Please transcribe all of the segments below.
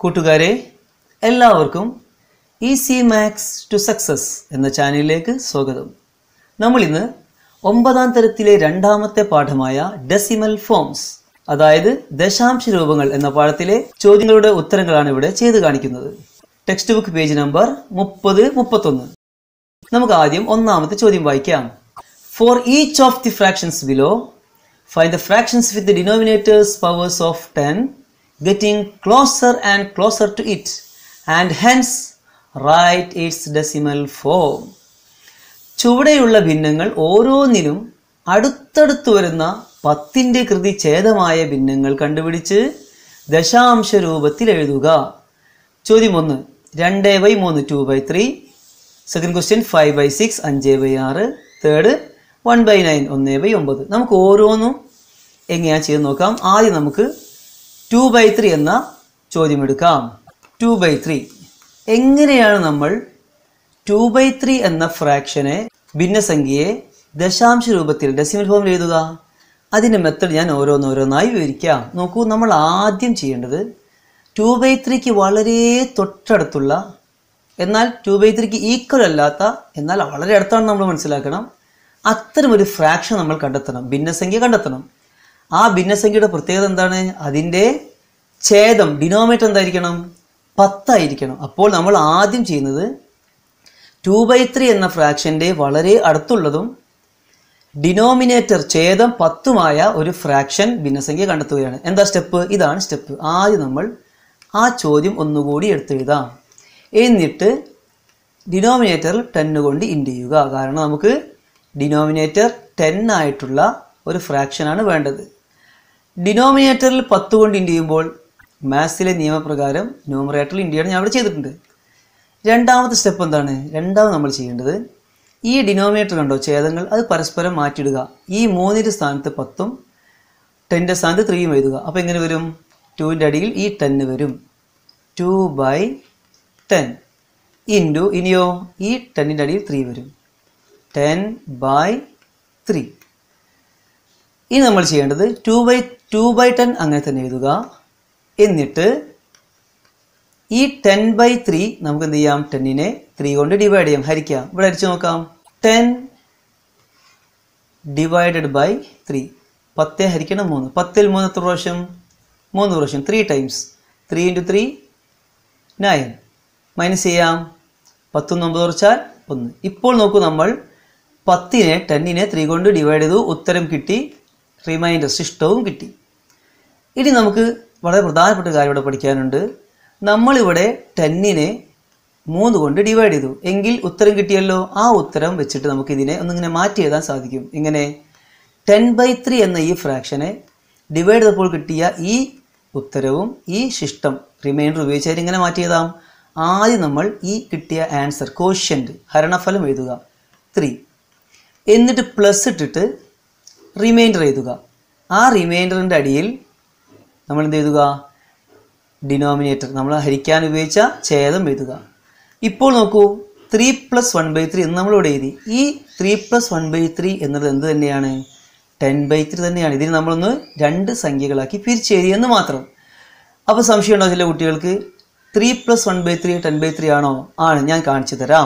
കൂട്ടുകാരെ എല്ലാവർക്കും easy maths to success എന്ന ചാനലിലേക്ക് സ്വാഗതം നമ്മൾ ഇന്ന് ഒമ്പതാം തരത്തിലെ രണ്ടാമത്തെ പാഠമായ ഡെസിമൽ ഫോംസ് അതായത് ദശാംശ രൂപങ്ങൾ എന്ന പാഠത്തിലെ ചോദ്യങ്ങളുടെ ഉത്തരങ്ങളാണ് ഇവിടെ ചെയ്തു കാണിക്കുന്നത് ടെക്സ്റ്റ് ബുക്ക് പേജ് നമ്പർ മുപ്പത് മുപ്പത്തൊന്ന് നമുക്ക് ആദ്യം ഒന്നാമത്തെ ചോദ്യം വായിക്കാം for each of the fractions below find the fractions with the denominators powers of ten getting closer and closer to it and hence write its decimal form ചുവടെയുള്ള ഭിന്നങ്ങൾ ഓരോന്നിനും അടുത്തടുത്ത് വരുന്ന പത്തിൻ്റെ കൃതി ഛേദമായ ഭിന്നങ്ങൾ കണ്ടുപിടിച്ച് ദശാംശ രൂപത്തിൽ എഴുതുക ചോദ്യം ഒന്ന് രണ്ട് ബൈ മൂന്ന് two by three second question five by six അഞ്ച് ബൈ ആറ് തേർഡ് വൺ ബൈ നയൻ ഒന്ന് ബൈ ഒമ്പത് നമുക്ക് ഓരോന്നും എങ്ങനെയാണ് ചെയ്ത് നോക്കാം ആദ്യം നമുക്ക് ടു ബൈ ത്രീ എന്ന ചോദ്യം എടുക്കാം ടു ബൈ ത്രീ എങ്ങനെയാണ് നമ്മൾ ടു ബൈ ത്രീ എന്ന ഫ്രാക്ഷനെ ഭിന്നസംഖ്യയെ ദശാംശ രൂപത്തിൽ ഡെസിമൽ ഫോമിൽ എഴുതുക അതിൻ്റെ മെത്തഡ് ഞാൻ ഓരോന്നോരോന്നായി വിവരിക്കാം നോക്കൂ നമ്മൾ ആദ്യം ചെയ്യേണ്ടത് ടു ബൈ ത്രീക്ക് വളരെ തൊട്ടടുത്തുള്ള എന്നാൽ ടു ബൈ ത്രീക്ക് ഈക്വൽ അല്ലാത്ത എന്നാൽ വളരെ അടുത്താണ് നമ്മൾ മനസ്സിലാക്കണം അത്തരം ഒരു ഫ്രാക്ഷൻ നമ്മൾ കണ്ടെത്തണം ഭിന്നസംഖ്യ കണ്ടെത്തണം ആ ഭിന്നസംഖ്യയുടെ പ്രത്യേകത എന്താണ് അതിൻ്റെ ഛേദം ഡിനോമിനേറ്റർ എന്തായിരിക്കണം പത്തായിരിക്കണം അപ്പോൾ നമ്മൾ ആദ്യം ചെയ്യുന്നത് ടു ബൈ ത്രീ എന്ന ഫ്രാക്ഷൻ്റെ വളരെ അടുത്തുള്ളതും ഡിനോമിനേറ്റർ ഛേദം പത്തുമായ ഒരു ഫ്രാക്ഷൻ ഭിന്നസംഖ്യ കണ്ടെത്തുകയാണ് എന്താ സ്റ്റെപ്പ് ഇതാണ് സ്റ്റെപ്പ് ആദ്യം നമ്മൾ ആ ചോദ്യം ഒന്നുകൂടി എടുത്തെഴുതാം എന്നിട്ട് ഡിനോമിനേറ്ററിൽ ടെന്ന് കൊണ്ട് ഇൻഡ് ചെയ്യുക കാരണം നമുക്ക് ഡിനോമിനേറ്റർ ടെൻ ആയിട്ടുള്ള ഒരു ഫ്രാക്ഷനാണ് വേണ്ടത് ഡിനോമിനേറ്ററിൽ പത്ത് കൊണ്ട് ഇൻഡ് ചെയ്യുമ്പോൾ മാത്സിലെ നിയമപ്രകാരം ന്യൂമറേറ്ററിൽ ഇൻഡ് ചെയ്യണം ഞാൻ അവിടെ ചെയ്തിട്ടുണ്ട് രണ്ടാമത്തെ സ്റ്റെപ്പ് എന്താണ് രണ്ടാമത് നമ്മൾ ചെയ്യേണ്ടത് ഈ ഡിനോമിനേറ്റർ കണ്ടോ ഛേദങ്ങൾ അത് പരസ്പരം മാറ്റിയിടുക ഈ മൂന്നിൻ്റെ സ്ഥാനത്ത് പത്തും ടെൻ്റെ സ്ഥാനത്ത് ത്രീയും എഴുതുക അപ്പോൾ എങ്ങനെ വരും ടുവിൻ്റെ അടിയിൽ ഈ ടെന്ന് വരും ടു ബൈ ടെൻ ഇൻറ്റു ഇനിയോ ഈ ടെന്നിൻ്റെ അടിയിൽ ത്രീ വരും ടെൻ ബൈ ത്രീ ഇനി നമ്മൾ ചെയ്യേണ്ടത് two by two by ten അങ്ങനെ തന്നെ എഴുതുക എന്നിട്ട് ഈ ടെൻ ബൈ ത്രീ നമുക്ക് എന്ത് ചെയ്യാം ടെന്നിനെ ത്രീ കൊണ്ട് ഡിവൈഡ് ചെയ്യാം ഹരിക്കാം ഇവിടെ അടിച്ചു നോക്കാം ടെൻ ഡിവൈഡഡ് ബൈ ത്രീ പത്ത് ഹരിക്കണം മൂന്ന് പത്തിൽ മൂന്ന് എത്ര പ്രാവശ്യം മൂന്ന് പ്രാവശ്യം three times three into three nine minus ചെയ്യാം പത്തൊന്ന് ഒമ്പത് കുറച്ചാൽ ഒന്ന് ഇപ്പോൾ നോക്കൂ നമ്മൾ പത്തിനെ ടെന്നിനെ ത്രീ കൊണ്ട് ഡിവൈഡ് ചെയ്തു ഉത്തരം കിട്ടി റിമൈൻഡർ ശിഷ്ടവും കിട്ടി ഇനി നമുക്ക് വളരെ പ്രധാനപ്പെട്ട കാര്യം ഇവിടെ പഠിക്കാനുണ്ട് നമ്മളിവിടെ ടെന്നിനെ മൂന്ന് കൊണ്ട് ഡിവൈഡ് ചെയ്തു എങ്കിൽ ഉത്തരം കിട്ടിയല്ലോ ആ ഉത്തരം വെച്ചിട്ട് നമുക്ക് ഇതിനെ ഒന്നിങ്ങനെ മാറ്റി എഴുതാൻ സാധിക്കും ഇങ്ങനെ ടെൻ ബൈ ത്രീ എന്ന ഈ ഫ്രാക്ഷനെ ഡിവൈഡ് ചെയ്തപ്പോൾ കിട്ടിയ ഈ ഉത്തരവും ഈ ശിഷ്ടം റിമൈൻഡർ ഉപയോഗിച്ചാൽ ഇങ്ങനെ മാറ്റി എഴുതാം ആദ്യം നമ്മൾ ഈ കിട്ടിയ ആൻസർ കോഷ്യൻ്റ് ഹരണഫലം എഴുതുക ത്രീ എന്നിട്ട് പ്ലസ് ഇട്ടിട്ട് റിമൈൻഡർ എഴുതുക ആ റിമൈൻഡറിൻ്റെ അടിയിൽ നമ്മൾ എന്ത് എഴുതുക ഡിനോമിനേറ്റർ നമ്മൾ ഹരിക്കാൻ ഉപയോഗിച്ച ഛേദം എഴുതുക ഇപ്പോൾ നോക്കൂ three plus one by three എന്ന് നമ്മളിവിടെ എഴുതി ഈ three plus one by three എന്നത് എന്ത് തന്നെയാണ് ടെൻ ബൈ ത്രീ തന്നെയാണ് ഇതിന് നമ്മളൊന്ന് രണ്ട് സംഖ്യകളാക്കി പിരിച്ചെഴുതിയെന്ന് മാത്രം അപ്പോൾ സംശയം ഉണ്ടോ ചില കുട്ടികൾക്ക് three plus one by three ten by three ആണോ ആണ് ഞാൻ കാണിച്ചു തരാം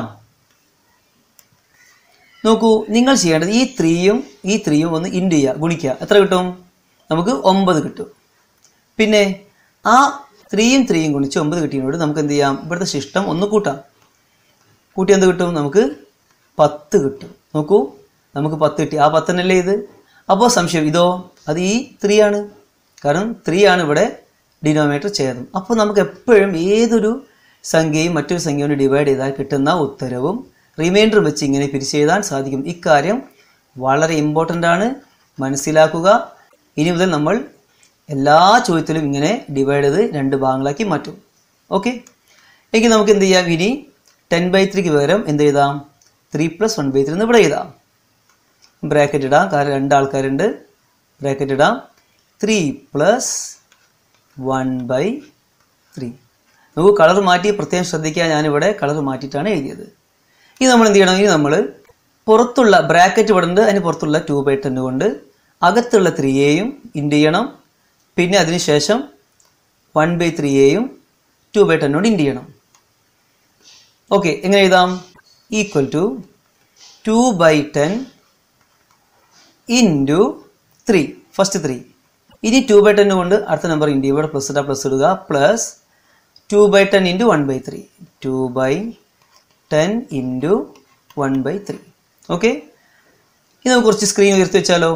നോക്കൂ നിങ്ങൾ ചെയ്യേണ്ടത് ഈ ത്രീയും ഈ ത്രീയും ഒന്ന് ഇൻഡ് ചെയ്യുക ഗുണിക്കുക എത്ര കിട്ടും നമുക്ക് ഒമ്പത് കിട്ടും പിന്നെ ആ ത്രീയും ത്രീയും ഗുണിച്ച് ഒമ്പത് കിട്ടിയതിനോട് നമുക്ക് എന്ത് ചെയ്യാം ഇവിടുത്തെ ശിഷ്ടം ഒന്ന് കൂട്ടാം കൂട്ടി എന്ത് കിട്ടും നമുക്ക് പത്ത് കിട്ടും നോക്കൂ നമുക്ക് പത്ത് കിട്ടി ആ പത്തനല്ലേ ഇത് അപ്പോൾ സംശയം ഇതോ അത് ഈ ത്രീ ആണ് കാരണം ത്രീ ആണ് ഇവിടെ ഡിനോമിനേറ്റർ ഛേദം അപ്പോൾ നമുക്ക് എപ്പോഴും ഏതൊരു സംഖ്യയും മറ്റൊരു സംഖ്യ കൊണ്ട് ഡിവൈഡ് ചെയ്താൽ കിട്ടുന്ന ഉത്തരവും റിമൈൻഡർ വെച്ച് ഇങ്ങനെ പിരിച്ചെഴുതാൻ സാധിക്കും ഇക്കാര്യം വളരെ ഇമ്പോർട്ടൻ്റ് ആണ് മനസ്സിലാക്കുക ഇനി മുതൽ നമ്മൾ എല്ലാ ചോദ്യത്തിലും ഇങ്ങനെ ഡിവൈഡ് ചെയ്ത് രണ്ട് ഭാഗങ്ങളാക്കി മാറ്റും ഓക്കെ എങ്കിൽ നമുക്ക് എന്ത് ചെയ്യാം ഇനി ടെൻ ബൈ ത്രീക്ക് പകരം എന്ത് ചെയ്താം three plus one by three എന്ന് ഇവിടെ എഴുതാം ബ്രാക്കറ്റ് ഇടാം കാരണം രണ്ട് ആൾക്കാരുണ്ട് ബ്രാക്കറ്റ് ഇടാം three plus one by three നമുക്ക് കളർ മാറ്റി പ്രത്യേകം ശ്രദ്ധിക്കുക ഞാനിവിടെ കളർ മാറ്റിയിട്ടാണ് എഴുതിയത് ഇനി നമ്മൾ എന്ത് ചെയ്യണം ഇനി നമ്മൾ പുറത്തുള്ള ബ്രാക്കറ്റ് ഇവിടെ ഉണ്ട് അതിന് പുറത്തുള്ള ടു ബൈ ടെൻ കൊണ്ട് അകത്തുള്ള ത്രീയെയും ഇൻഡ് ചെയ്യണം പിന്നെ അതിനുശേഷം വൺ ബൈ ത്രീയെയും ടു ബൈ ടെന്നോട് ഇൻഡ് ചെയ്യണം ഓക്കെ എങ്ങനെ എഴുതാം equal to two by ten into three first three ഇനി ടു ബൈ ടെൻ കൊണ്ട് അടുത്ത നമ്പർ ഇൻറ്റു ഇവിടെ പ്ലസ് ഇടുക പ്ലസ് ഇടുക plus two by ten into one by three two by ten into one by three okay ഇനി നമുക്ക് കുറച്ച് screen ഉയർത്തി വെച്ചാലോ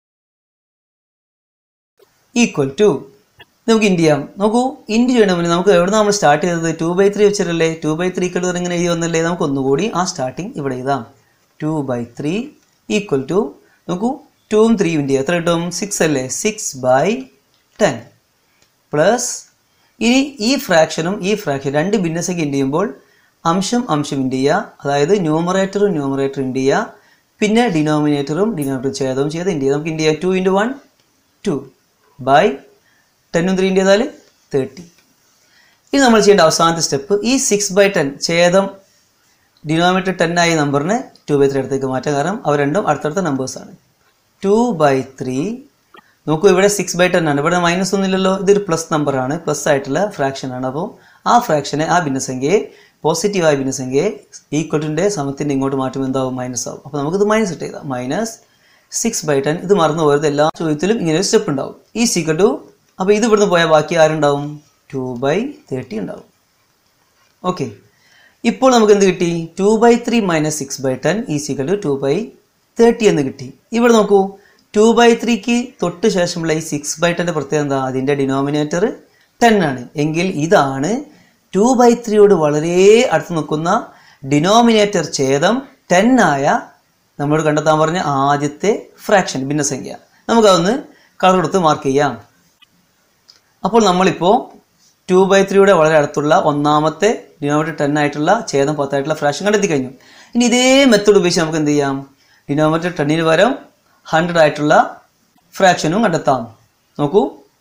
ഈക്വൽ ടു നമുക്ക് ഇൻഡ് ചെയ്യാം നോക്കൂ ഇൻഡ് ചെയ്യണമെങ്കിൽ നമുക്ക് എവിടെ നമ്മൾ സ്റ്റാർട്ട് ചെയ്തത് ടു ബൈ ത്രീ വെച്ചിട്ടല്ലേ ടു ബൈ ത്രീ ഇക്കൽ ഇങ്ങനെ എഴുതി വന്നല്ലേ നമുക്ക് ഒന്നുകൂടി ആ സ്റ്റാർട്ടിങ് ഇവിടെ എഴുതാം two by three equal to നോക്കൂ ടൂവും ത്രീയും ഇൻഡ് ചെയ്യുക എത്ര കിട്ടും സിക്സ് അല്ലേ സിക്സ് ബൈ ടെൻ പ്ലസ് ഇനി ഈ ഫ്രാക്ഷനും ഈ ഫ്രാക്ഷൻ രണ്ട് ഭിന്നസംഖ്യ ഇൻഡ് ചെയ്യുമ്പോൾ അംശം അംശം ഇൻഡ് ചെയ്യുക അതായത് ന്യൂമറേറ്ററും ന്യൂമറേറ്ററും ഇൻഡ് ചെയ്യുക പിന്നെ ഡിനോമിനേറ്ററും ഡിനോമിനേറ്റർ ഛേദവും ചെയ്ത് ഇൻഡ് ചെയ്യുക നമുക്ക് ഇൻഡ് ചെയ്യാം two into one two by ടെന്നും ത്രീ ഇൻഡ് ചെയ്താൽ തേർട്ടി ഇനി നമ്മൾ ചെയ്യേണ്ട അവസാനത്തെ സ്റ്റെപ്പ് ഈ സിക്സ് ബൈ ടെൻ ഛേദം ഡിനോമിനേറ്റർ ടെൻ ആയ നമ്പറിനെ ടു ബൈ ത്രീ അടുത്തേക്ക് മാറ്റാം കാരണം അവ രണ്ടും അടുത്തടുത്ത നമ്പേഴ്സാണ് ടു ബൈ ത്രീ നോക്കൂ ഇവിടെ സിക്സ് ബൈ ടെൻ ആണ് ഇവിടെ മൈനസ് ഒന്നുമില്ലല്ലോ ഇതൊരു പ്ലസ് നമ്പറാണ് പ്ലസ് ആയിട്ടുള്ള ഫ്രാക്ഷൻ ആണ് അപ്പോൾ ആ ഫ്രാക്ഷനെ ആ ഭിന്നസംഖ്യയെ പോസിറ്റീവായ ഭിന്നസംഖ്യയെ ഈക്വറ്റിൻ്റെ സമത്തിൻ്റെ ഇങ്ങോട്ട് മാറ്റുമ്പോൾ എന്താവും മൈനസ് ആവും അപ്പോൾ നമുക്കിത് മൈനസ് ഇട്ട് ചെയ്താം മൈനസ് സിക്സ് ബൈ ടെൻ ഇത് മറന്നു പോയത് എല്ലാ ചോദ്യത്തിലും ഇങ്ങനെ ഒരു സ്റ്റെപ്പ് ഉണ്ടാവും ഈ സീക്വൽ ടു അപ്പോൾ ഇത് ഇവിടുന്ന് പോയാൽ ബാക്കി ആരുണ്ടാവും ടു ബൈ തേർട്ടി ഉണ്ടാവും ഓക്കെ ഇപ്പോൾ നമുക്ക് എന്ത് കിട്ടി two by three minus six by ten ഈ equal to two by thirty എന്ന് കിട്ടി ഇവിടെ നോക്കൂ ടു ബൈ ത്രീക്ക് തൊട്ട് ശേഷമുള്ള ഈ സിക്സ് ബൈ ടെൻ്റെ പ്രത്യേകത എന്താ അതിൻ്റെ ഡിനോമിനേറ്റർ ടെൻ ആണ് എങ്കിൽ ഇതാണ് ടു ബൈ ത്രീയോട് വളരെ അടുത്ത് നിൽക്കുന്ന ഡിനോമിനേറ്റർ ഛേദം ടെൻ ആയ നമ്മളോട് കണ്ടെത്താൻ പറഞ്ഞ ആദ്യത്തെ ഫ്രാക്ഷൻ ഭിന്നസംഖ്യ നമുക്കതൊന്ന് കളർ കൊടുത്ത് മാർക്ക് ചെയ്യാം അപ്പോൾ നമ്മളിപ്പോൾ ടു ബൈ ത്രീയുടെ വളരെ അടുത്തുള്ള ഒന്നാമത്തെ ഡിനോമിനേറ്റർ ടെൻ ആയിട്ടുള്ള ഛേദം പത്തായിട്ടുള്ള ഫ്രാക്ഷൻ കണ്ടെത്തി കഴിഞ്ഞു ഇനി ഇതേ മെത്തേഡ് ഉപയോഗിച്ച് നമുക്ക് എന്ത് ചെയ്യാം ഡിനോമിനേറ്റർ ടെന്നിന് പകരം ഹൺഡ്രഡ് ആയിട്ടുള്ള ഫ്രാക്ഷനും കണ്ടെത്താം നോക്കൂ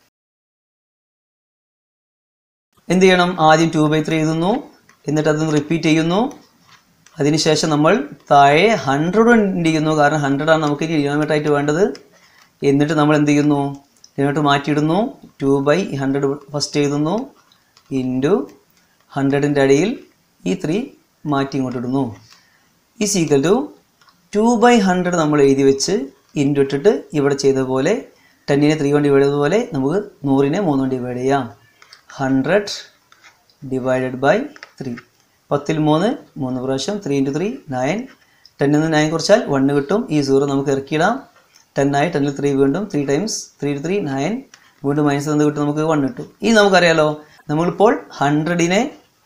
എന്ത് ചെയ്യണം ആദ്യം ടു ബൈ ത്രീ എഴുതുന്നു എന്നിട്ട് അതൊന്ന് റിപ്പീറ്റ് ചെയ്യുന്നു അതിനുശേഷം നമ്മൾ താഴെ ഹൺഡ്രഡ് ഇൻഡ് ചെയ്യുന്നു കാരണം ഹൺഡ്രഡ് ആണ് നമുക്ക് ഇനി ഡിനോമിനേറ്റർ ആയിട്ട് വേണ്ടത് എന്നിട്ട് നമ്മൾ എന്ത് ചെയ്യുന്നു ഡിനോമിനേറ്റർ മാറ്റിയിടുന്നു ടു ബൈ ഹൺഡ്രഡ് ഫസ്റ്റ് എഴുതുന്നു ഇൻറ്റു ഹൺഡ്രഡിൻ്റെ അടിയിൽ ഈ ത്രീ മാറ്റി ഇങ്ങോട്ട് ഇടുന്നു is equal to two by hundred നമ്മൾ എഴുതി വെച്ച് ഇൻറ്റു ഇട്ടിട്ട് ഇവിടെ ചെയ്ത പോലെ ടെന്നിനെ ത്രീ കൊണ്ട് ഡിവൈഡ് ചെയ്തതുപോലെ നമുക്ക് നൂറിനെ മൂന്ന് കൊണ്ട് ഡിവൈഡ് ചെയ്യാം ഹൺഡ്രഡ് ഡിവൈഡഡ് ബൈ ത്രീ പത്തിൽ മൂന്ന് മൂന്ന് പ്രാവശ്യം ത്രീ ഇൻറ്റു ത്രീ നയൻ ടെന്നിൽ നിന്ന് നയൻ കുറച്ചാൽ വണ്ണ് കിട്ടും ഈ സീറോ നമുക്ക് ഇറക്കിയിടാം ടെൻ ആയി ടെന്നിൽ ത്രീ വീണ്ടും three times three two three nine വീണ്ടും മൈനസ് എന്ത് കിട്ടും നമുക്ക് വൺ കിട്ടും ഈ നമുക്കറിയാലോ നമ്മളിപ്പോൾ ഹൺഡ്രഡിനെ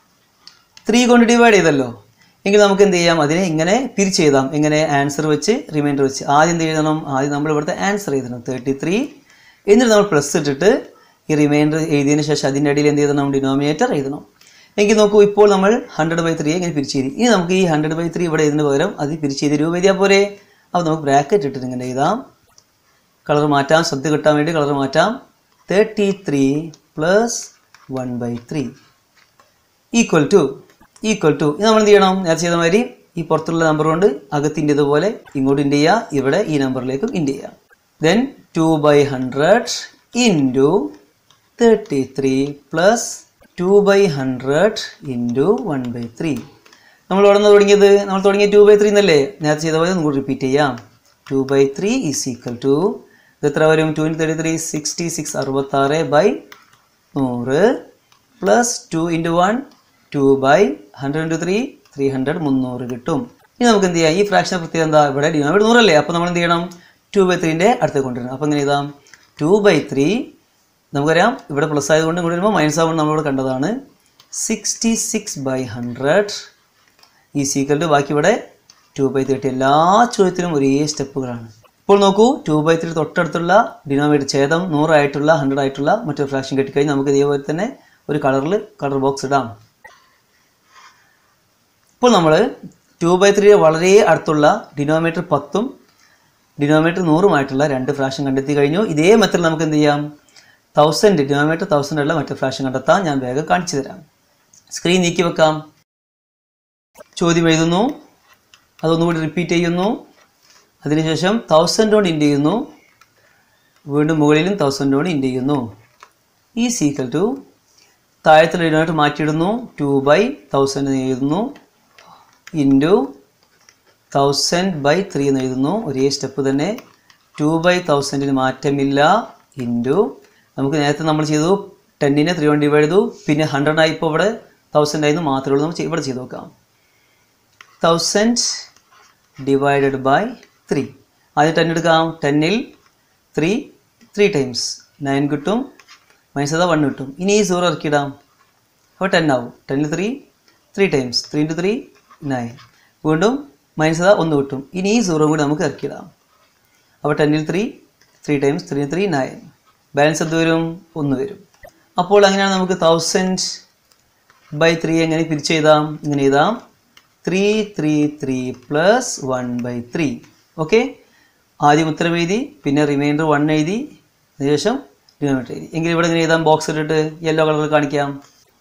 ത്രീ കൊണ്ട് ഡിവൈഡ് ചെയ്തല്ലോ എങ്കിൽ നമുക്ക് എന്ത് ചെയ്യാം അതിനെ ഇങ്ങനെ പിരിച്ച് എഴുതാം ഇങ്ങനെ ആൻസർ വെച്ച് റിമൈൻഡർ വെച്ച് ആദ്യം എന്ത് എഴുതണം ആദ്യം നമ്മൾ ഇവിടുത്തെ ആൻസർ എഴുതണം തേർട്ടി ത്രീ എന്നിട്ട് നമ്മൾ പ്ലസ് ഇട്ടിട്ട് ഈ റിമൈൻഡർ എഴുതിയതിന് ശേഷം അതിൻ്റെ അടിയിൽ എന്ത് ചെയ്യണം ഡിനോമിനേറ്റർ എഴുതണം എങ്കിൽ നോക്കൂ ഇപ്പോൾ നമ്മൾ ഹൺഡ്രഡ് ബൈ ത്രീ ഇങ്ങനെ പിരിച്ച് എഴുതി ഇനി നമുക്ക് ഈ ഹൺഡ്രഡ് ബൈ ത്രീ ഇവിടെ ഇതിന് പകരം അത് പിരിച്ച് എഴുതി രൂപ എഴുതിയാൽ പോരെ അപ്പോൾ നമുക്ക് ബ്രാക്കറ്റ് ഇട്ടിട്ട് ഇങ്ങനെ എഴുതാം കളർ മാറ്റാം ശ്രദ്ധ കിട്ടാൻ വേണ്ടി കളർ മാറ്റാം thirty three plus one by three equal to equal to ഇത് നമ്മൾ എന്ത് ചെയ്യണം നേരത്തെ ചെയ്ത മാതിരി ഈ പുറത്തുള്ള നമ്പർ കൊണ്ട് അകത്തിൻ്റെ ഇതുപോലെ ഇങ്ങോട്ട് ഇൻഡ് ചെയ്യുക ഇവിടെ ഈ നമ്പറിലേക്കും ഇൻഡ് ചെയ്യുക then two by hundred into thirty three plus two by hundred into one by three നമ്മൾ ഇവിടെ നിന്ന് തുടങ്ങിയത് നമ്മൾ തുടങ്ങിയ ടു ബൈ ത്രീ എന്നല്ലേ നേരത്തെ ചെയ്ത പോലെ നമുക്ക് റിപ്പീറ്റ് ചെയ്യാം two by three is equal to ഇത് എത്ര വരും two in thirty three sixty six അറുപത്താറ് ബൈ നൂറ് plus two into one two by hundred into three three hundred മുന്നൂറ് കിട്ടും ഇനി നമുക്ക് എന്ത് ചെയ്യാം ഈ ഫ്രാക്ഷൻ പ്രത്യേകം എന്താ ഇവിടെ ഡിനോമിനേറ്റർ നൂറല്ലേ അപ്പോൾ നമ്മൾ എന്ത് ചെയ്യണം ടു ബൈ ത്രീൻ്റെ അടുത്ത് കൊണ്ടുവരണം അപ്പോൾ എങ്ങനെ എഴുതാം ടു ബൈ ത്രീ നമുക്കറിയാം ഇവിടെ പ്ലസ് ആയതുകൊണ്ട് ഇങ്ങോട്ട് വരുമ്പോൾ മൈനസ് ആവുകൊണ്ട് നമ്മളിവിടെ കണ്ടതാണ് sixty six by hundred is equal to ബാക്കി ഇവിടെ ടു ബൈ തേർട്ടി എല്ലാ ചോദ്യത്തിലും ഒരേ സ്റ്റെപ്പുകളാണ് ഇപ്പോൾ നോക്കൂ ടു ബൈ ത്രീ തൊട്ടടുത്തുള്ള ഡിനോമിനേറ്റർ ഛേദം നൂറായിട്ടുള്ള ഹൺഡ്രഡ് ആയിട്ടുള്ള മറ്റൊരു ഫ്രാക്ഷൻ കിട്ടിക്കഴിഞ്ഞാൽ നമുക്ക് ഇതേപോലെ തന്നെ ഒരു കളറിൽ കളർ ബോക്സ് ഇടാം ഇപ്പോൾ നമ്മൾ ടു ബൈ ത്രീ വളരെ അടുത്തുള്ള ഡിനോമിനേറ്റർ പത്തും ഡിനോമിനേറ്റർ നൂറുമായിട്ടുള്ള രണ്ട് ഫ്രാക്ഷൻ കണ്ടെത്തി കഴിഞ്ഞു ഇതേ മെത്തഡിൽ നമുക്ക് എന്ത് ചെയ്യാം തൗസൻഡ് ഡിനോമിനേറ്റർ തൗസൻഡ് ഉള്ള മറ്റൊരു ഫ്രാക്ഷൻ കണ്ടെത്താം ഞാൻ വേഗം കാണിച്ചു തരാം സ്ക്രീൻ നീക്കി വെക്കാം ചോദ്യം എഴുതുന്നു അതൊന്നുകൂടി റിപ്പീറ്റ് ചെയ്യുന്നു അതിനുശേഷം തൗസൻഡ് കൊണ്ട് ഇൻഡ് ചെയ്യുന്നു വീണ്ടും മുകളിലും തൗസൻഡ് കൊണ്ട് ഇൻഡ് ചെയ്യുന്നു ഈ സീക്വൽ ടു താഴത്തുള്ള ഡിനോമിനേറ്റർ മാറ്റിയിടുന്നു ടു ബൈ തൗസൻഡ് എന്ന് എഴുതുന്നു ഇൻറ്റു തൗസൻഡ് ബൈ ത്രീ എന്ന് എഴുതുന്നു ഒരേ സ്റ്റെപ്പ് തന്നെ ടു ബൈ തൗസൻഡിന് മാറ്റമില്ല ഇൻറ്റു നമുക്ക് നേരത്തെ നമ്മൾ ചെയ്തു ടെന്നിനെ ത്രീ കൊണ്ട് ഡിവൈഡ് ചെയ്തു പിന്നെ ഹൺഡ്രഡ് ആയി ഇപ്പോൾ ഇവിടെ തൗസൻഡ് ആയിരുന്നു മാത്രമേ ഉള്ളൂ നമുക്ക് ഇവിടെ ചെയ്ത് നോക്കാം തൗസൻഡ് ഡിവൈഡഡ് ബൈ ത്രീ ആദ്യം ടെൻ എടുക്കാം ടെന്നിൽ ത്രീ ത്രീ ടൈംസ് നയൻ കിട്ടും മൈനസ് അതാ വൺ കിട്ടും ഇനി ഈ സീറോ ഇറക്കിയിടാം അപ്പോൾ ടെൻ ആവും ടെന്നിൽ three three times three into three nine വീണ്ടും മൈനസ് അതാ ഒന്ന് കിട്ടും ഇനി ഈ സീറോ കൂടി നമുക്ക് ഇറക്കിയിടാം അപ്പോൾ ടെന്നിൽ three three times three three nine balance എന്ത് വരും ഒന്ന് വരും അപ്പോൾ അങ്ങനെയാണ് നമുക്ക് തൗസൻഡ് ബൈ ത്രീ എങ്ങനെ പിരിച്ച് എഴുതാം ഇങ്ങനെ എഴുതാം three three three plus one by three okay ആദ്യം ഉത്തരം എഴുതി പിന്നെ റിമൈൻഡർ വൺ എഴുതി അതിനുശേഷം ഡിനോമിനേറ്റർ എഴുതി എങ്കിൽ ഇവിടെ ഇങ്ങനെ എഴുതാം ബോക്സ് ഇട്ടിട്ട് യെല്ലോ കളറിൽ കാണിക്കാം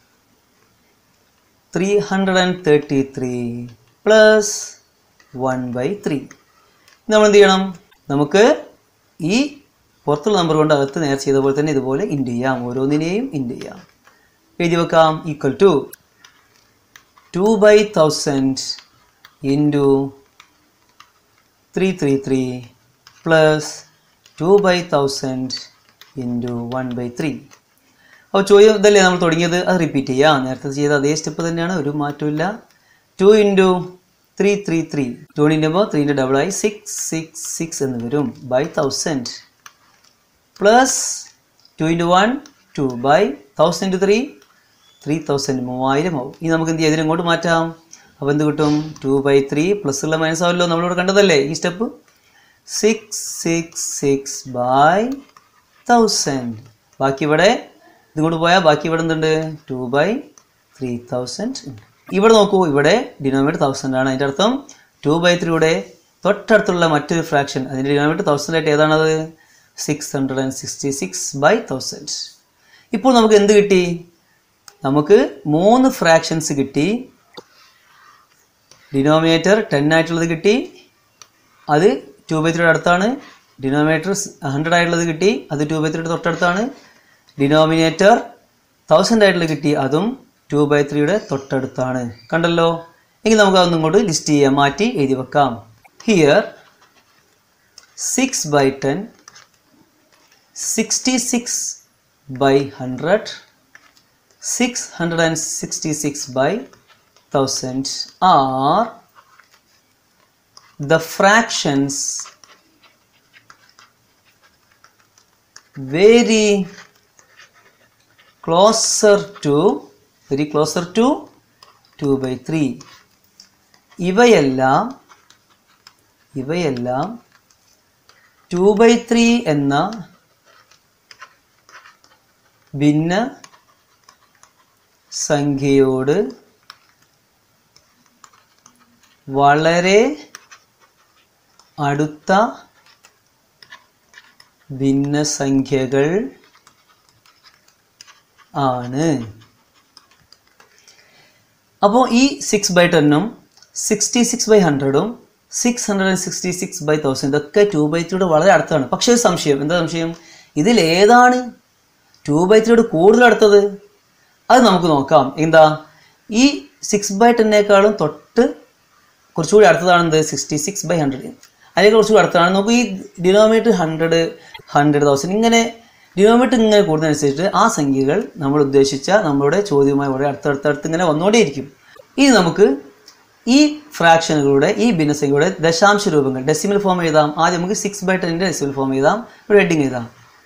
three hundred and thirty three plus one by three നമ്മൾ എന്ത് ചെയ്യണം നമുക്ക് ഈ പുറത്തുള്ള നമ്പർ കൊണ്ട് അകത്ത് നേരെ ചെയ്ത പോലെ തന്നെ ഇതുപോലെ ഇൻഡ് ചെയ്യാം ഓരോന്നിനെയും ഇൻഡ് ചെയ്യാം എഴുതി വെക്കാം equal to two by thousand into three three three plus two by thousand into one by three അപ്പോൾ ചോദ്യം ഇതല്ലേ നമ്മൾ തുടങ്ങിയത് അത് റിപ്പീറ്റ് ചെയ്യാം നേരത്തെ ചെയ്ത അതേ സ്റ്റെപ്പ് തന്നെയാണ് ഒരു മാറ്റമില്ല two into three three three two ഇൻറ്റുമ്പോൾ ത്രീൻ്റെ ഡബിളായി സിക്സ് സിക്സ് സിക്സ് എന്ന് വരും by thousand plus two into one two by thousand into three three thousand മൂവായിരം ആവും ഇനി നമുക്ക് എന്ത് ചെയ്യാം ഇതിനങ്ങോട്ട് മാറ്റാം അപ്പോൾ എന്ത് കിട്ടും ടു ബൈ ത്രീ പ്ലസ് ഉള്ള മൈനസ് ആവല്ലോ നമ്മളിവിടെ കണ്ടതല്ലേ ഈ step six six six by thousand ബാക്കി ഇവിടെ ഇതുകൊണ്ട് പോയാൽ ബാക്കി ഇവിടെ എന്തുണ്ട് ടു ബൈ ത്രീ തൗസൻഡ് ഇവിടെ നോക്കൂ ഇവിടെ ഡിനോമിനേറ്റർ തൗസൻഡ് ആണ് അതിൻ്റെ അർത്ഥം ടു ബൈ ത്രീയുടെ തൊട്ടടുത്തുള്ള മറ്റൊരു ഫ്രാക്ഷൻ അതിൻ്റെ ഡിനോമിനേറ്റർ തൗസൻഡ് ആയിട്ട് ഏതാണത് six hundred and sixty six by thousand ഇപ്പോൾ നമുക്ക് എന്ത് കിട്ടി നമുക്ക് മൂന്ന് ഫ്രാക്ഷൻസ് കിട്ടി ഡിനോമിനേറ്റർ ടെൻ ആയിട്ടുള്ളത് കിട്ടി അത് ടു ബൈ ത്രീയുടെ അടുത്താണ് ഡിനോമിനേറ്റർ ഹൺഡ്രഡ് ആയിട്ടുള്ളത് കിട്ടി അത് ടു ബൈ ത്രീയുടെ തൊട്ടടുത്താണ് ഡിനോമിനേറ്റർ തൗസൻഡ് ആയിട്ടുള്ളത് കിട്ടി അതും ടു ബൈ ത്രീയുടെ തൊട്ടടുത്താണ് കണ്ടല്ലോ എങ്കിൽ നമുക്ക് അതൊന്നും ഇങ്ങോട്ട് ലിസ്റ്റ് ചെയ്യാം മാറ്റി എഴുതി വെക്കാം here six by ten sixty six by hundred 666 by 1000 are the fractions very closer to very closer to 2 by 3 ഇവയെല്ലാം ഇവയെല്ലാം ടു ബൈ ത്രീ എന്ന ഭിന്ന സംഖ്യയോട് വളരെ അടുത്ത ഭിന്നസംഖ്യകൾ ആണ് അപ്പോൾ ഈ സിക്സ് ബൈ ടെന്നും സിക്സ്റ്റി സിക്സ് ബൈ ഹൺഡ്രഡും six hundred and sixty six by thousand ഇതൊക്കെ ടു ബൈ ത്രീയുടെ വളരെ അടുത്താണ് പക്ഷേ ഒരു സംശയം എന്താ സംശയം ഇതിൽ ഏതാണ് ടു ബൈ ത്രീയോട് കൂടുതൽ അടുത്തത് അത് നമുക്ക് നോക്കാം എന്താ ഈ സിക്സ് ബൈ ടെന്നേക്കാളും തൊട്ട് കുറച്ചുകൂടി അടുത്തതാണെന്ത് സിക്സ്റ്റി സിക്സ് ബൈ ഹൺഡ്രഡ് അതിലേക്ക് കുറച്ചുകൂടി അടുത്താണ് നമുക്ക് ഈ ഡിനോമിനേറ്റർ ഹൺഡ്രഡ് ഹൺഡ്രഡ് തൗസൻഡ് ഇങ്ങനെ ഡിനോമിനേറ്റർ ഇങ്ങനെ കൂടുന്നതനുസരിച്ചിട്ട് ആ സംഖ്യകൾ നമ്മൾ ഉദ്ദേശിച്ച നമ്മളുടെ ചോദ്യവുമായി വളരെ അടുത്തടുത്തടുത്ത് ഇങ്ങനെ വന്നുകൊണ്ടേയിരിക്കും ഇനി നമുക്ക് ഈ ഫ്രാക്ഷനുകളുടെ ഈ ഭിന്നസംഖ്യയുടെ ദശാംശ രൂപങ്ങൾ ഡെസിമൽ ഫോം എഴുതാം ആദ്യം നമുക്ക് സിക്സ് ബൈ ടെന്നിൻ്റെ ഡെസിമൽ ഫോം എഴുതാം ഒരു ഹെഡിങ് എഴുതാം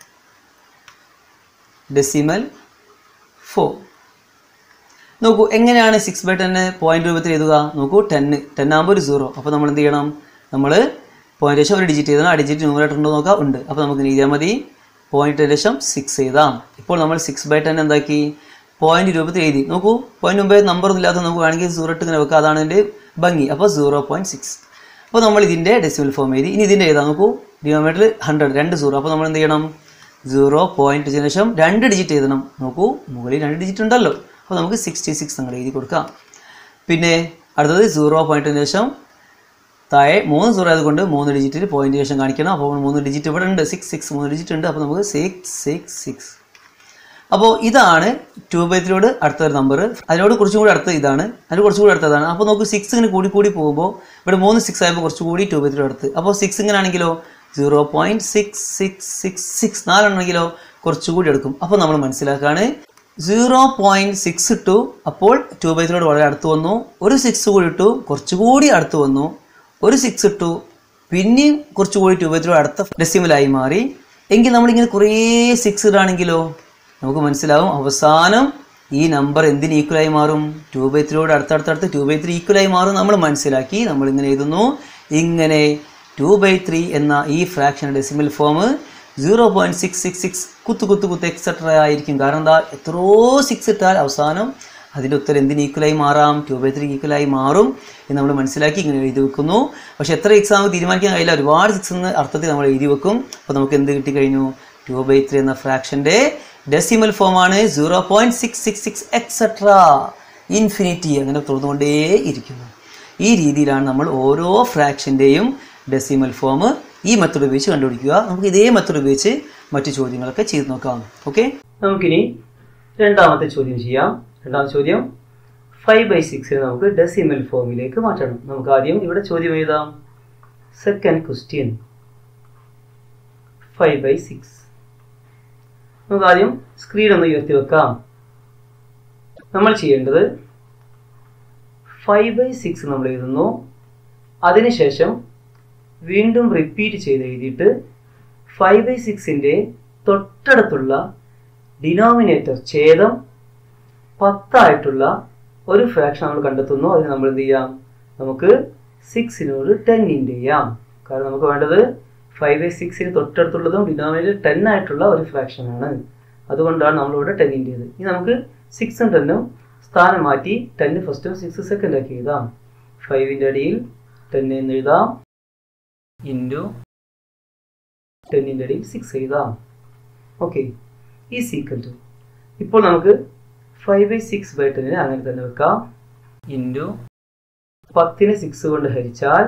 ഡെസിമൽ ഫോർ നോക്കൂ എങ്ങനെയാണ് സിക്സ് ബൈ ടെന്ന് പോയിന്റ് രൂപത്തിൽ എഴുതുക നോക്കൂ ടെന്ന് ടെൻ ആകുമ്പോൾ ഒരു സീറോ അപ്പോൾ നമ്മൾ എന്ത് ചെയ്യണം നമ്മൾ പോയിന്റ് ശേഷം ഒരു ഡിജിറ്റ് എഴുതണം ആ ഡിജിറ്റ് ന്യൂമറേറ്റർ ഉണ്ടോ നോക്കാം ഉണ്ട് അപ്പോൾ നമുക്ക് എഴുതിയാൽ മതി പോയിന്റ് ശേഷം സിക്സ് എഴുതാം ഇപ്പോൾ നമ്മൾ സിക്സ് ബൈ ടെൻ എന്താക്കി പോയിന്റ് രൂപത്തിൽ എഴുതി നോക്കൂ പോയിന്റ് മുമ്പേ നമ്പർ ഒന്നും ഇല്ലാത്ത നമുക്ക് വേണമെങ്കിൽ സീറോ ഇട്ട് ഇങ്ങനെ വെക്കാം അതാണ് എൻ്റെ ഭംഗി അപ്പോൾ സീറോ പോയിന്റ് സിക്സ് അപ്പോൾ നമ്മൾ ഇതിൻ്റെ ഡെസിമൽ ഫോം എഴുതി ഇനി ഇതിൻ്റെ എഴുതാം നോക്കൂ ഡിനോമീറ്റർ ഹൺഡ്രഡ് രണ്ട് സീറോ അപ്പോൾ നമ്മൾ എന്ത് ചെയ്യണം സീറോ പോയിന്റ് ശേഷം രണ്ട് ഡിജിറ്റ് എഴുതണം നോക്കൂ മുകളിൽ രണ്ട് ഡിജിറ്റ് ഉണ്ടല്ലോ അപ്പോൾ നമുക്ക് സിക്സ്റ്റി സിക്സ് അങ്ങോട്ട് എഴുതി കൊടുക്കാം പിന്നെ അടുത്തത് സീറോ പോയിന്റിന് ശേഷം താഴെ മൂന്ന് സീറോ ആയതുകൊണ്ട് മൂന്ന് ഡിജിറ്റിൽ പോയിന്റ് ശേഷം കാണിക്കണം അപ്പോൾ മൂന്ന് ഡിജിറ്റ് ഇവിടെ ഉണ്ട് സിക്സ് സിക്സ് മൂന്ന് ഡിജിറ്റ് ഉണ്ട് അപ്പോൾ നമുക്ക് സിക്സ് സിക്സ് സിക്സ് അപ്പോൾ ഇതാണ് ടു ബൈ ത്രീയോട് അടുത്ത ഒരു നമ്പർ അതിനോട് കുറച്ചും കൂടി അടുത്ത ഇതാണ് അതിന് കുറച്ചും കൂടി അടുത്തതാണ് അപ്പോൾ നമുക്ക് സിക്സ് ഇങ്ങനെ കൂടി കൂടി പോകുമ്പോൾ ഇവിടെ മൂന്ന് സിക്സ് ആയപ്പോൾ കുറച്ചുകൂടി ടു ബൈ ത്രീ അടുത്ത് അപ്പോൾ സിക്സ് ഇങ്ങനെ ആണെങ്കിലോ zero point six six six six നാലാണെങ്കിലോ കുറച്ചുകൂടി എടുക്കും അപ്പോൾ നമ്മൾ മനസ്സിലാക്കുകയാണ് സീറോ പോയിന്റ് സിക്സ് ഇട്ടു അപ്പോൾ ടു ബൈ ത്രീയോട് വളരെ അടുത്ത് വന്നു ഒരു സിക്സ് കൂടി ഇട്ടു കുറച്ചുകൂടി അടുത്ത് വന്നു ഒരു സിക്സ് ഇട്ടു പിന്നെയും കുറച്ചുകൂടി ടു ബൈ ത്രീ അടുത്ത ഡെസിമലായി മാറി എങ്കിൽ നമ്മളിങ്ങനെ കുറേ സിക്സ് ഇടാണെങ്കിലോ നമുക്ക് മനസ്സിലാവും അവസാനം ഈ നമ്പർ എന്തിന് ഈക്വലായി മാറും ടു ബൈ ത്രീയോട് അടുത്തടുത്തടുത്ത് ടു ബൈ ത്രീ ഈക്വലായി മാറും നമ്മൾ മനസ്സിലാക്കി നമ്മൾ ഇങ്ങനെ എഴുതുന്നു ഇങ്ങനെ ടു ബൈ ത്രീ എന്ന ഈ fraction decimal form zero point six six six കുത്ത് കുത്ത് കുത്ത് എക്സെട്ര ആയിരിക്കും കാരണം എന്താ എത്രയോ സിക്സ് ഇട്ടാൽ അവസാനം അതിൻ്റെ ഉത്തരം എന്തിന് ഈക്വലായി മാറാം ടു ബൈ ത്രീ ഈക്വലായി മാറും എന്ന് നമ്മൾ മനസ്സിലാക്കി ഇങ്ങനെ എഴുതി വെക്കുന്നു പക്ഷേ എത്ര എക്സാം തീരുമാനിക്കാൻ കഴിയില്ല ഒരുപാട് സിക്സ് എന്ന അർത്ഥത്തിൽ നമ്മൾ എഴുതി വെക്കും അപ്പോൾ നമുക്ക് എന്ത് കിട്ടിക്കഴിഞ്ഞു ടു ബൈ ത്രീ എന്ന ഫ്രാക്ഷൻ്റെ ഡെസിമൽ ഫോമാണ് zero point six six six etcetera infinity അങ്ങനെ തുറന്നുകൊണ്ടേ ഇരിക്കുന്നു ഈ രീതിയിലാണ് നമ്മൾ ഓരോ ഫ്രാക്ഷൻ്റെയും ഡെസിമൽ ഫോം ഈ മെത്തഡ് ഉപയോഗിച്ച് കണ്ടുപിടിക്കുക നമുക്ക് ഇതേ മെത്തഡ് ഉപയോഗിച്ച് മറ്റു ചോദ്യങ്ങളൊക്കെ ചെയ്ത് നോക്കാം ഓക്കെ നമുക്കിനി രണ്ടാമത്തെ ചോദ്യം ചെയ്യാം രണ്ടാമത്തെ ചോദ്യം ഫൈവ് ബൈ സിക്സിന് നമുക്ക് ഡെസിമൽ ഫോമിലേക്ക് മാറ്റണം നമുക്ക് ആദ്യം ഇവിടെ ചോദ്യം എഴുതാം second question five by six നമുക്ക് ആദ്യം സ്ക്രീൻ ഒന്ന് ഉയർത്തി വെക്കാം നമ്മൾ ചെയ്യേണ്ടത് ഫൈവ് ബൈ സിക്സ് നമ്മൾ എഴുതുന്നു അതിനുശേഷം വീണ്ടും റിപ്പീറ്റ് ചെയ്ത് എഴുതിയിട്ട് ഫൈവ് ബൈ സിക്സിൻ്റെ തൊട്ടടുത്തുള്ള ഡിനോമിനേറ്റർ ഛേദം പത്തായിട്ടുള്ള ഒരു ഫ്രാക്ഷൻ നമ്മൾ കണ്ടെത്തുന്നു അതിന് നമ്മൾ എന്ത് ചെയ്യാം നമുക്ക് സിക്സിനോട് ടെൻ ഇൻറ്റു ചെയ്യാം കാരണം നമുക്ക് വേണ്ടത് ഫൈവ് ബൈ സിക്സിന് തൊട്ടടുത്തുള്ളതും ഡിനോമിനേറ്റർ ടെൻ ആയിട്ടുള്ള ഒരു ഫ്രാക്ഷൻ ആണ് അതുകൊണ്ടാണ് നമ്മളിവിടെ ടെൻ ഇൻറ്റു ചെയ്തത് ഇനി നമുക്ക് സിക്സും ടെന്നും സ്ഥാനം മാറ്റി ടെന്ന് ഫസ്റ്റും സിക്സ് സെക്കൻഡ് ആക്കി എഴുതാം ഫൈവിൻ്റെ അടിയിൽ ടെൻ എന്ന് എഴുതാം ഇൻറ്റു ടെന്നിൻ്റെ അടിയിൽ സിക്സ് എഴുതാം ഓക്കെ ഈ സീക്വൽ ടു ഇപ്പോൾ നമുക്ക് ഫൈവ് ബൈ സിക്സ് ബൈ ടെന്നിന് അങ്ങനെ തന്നെ വെക്കാം ഇൻറ്റു പത്തിന് സിക്സ് കൊണ്ട് ഹരിച്ചാൽ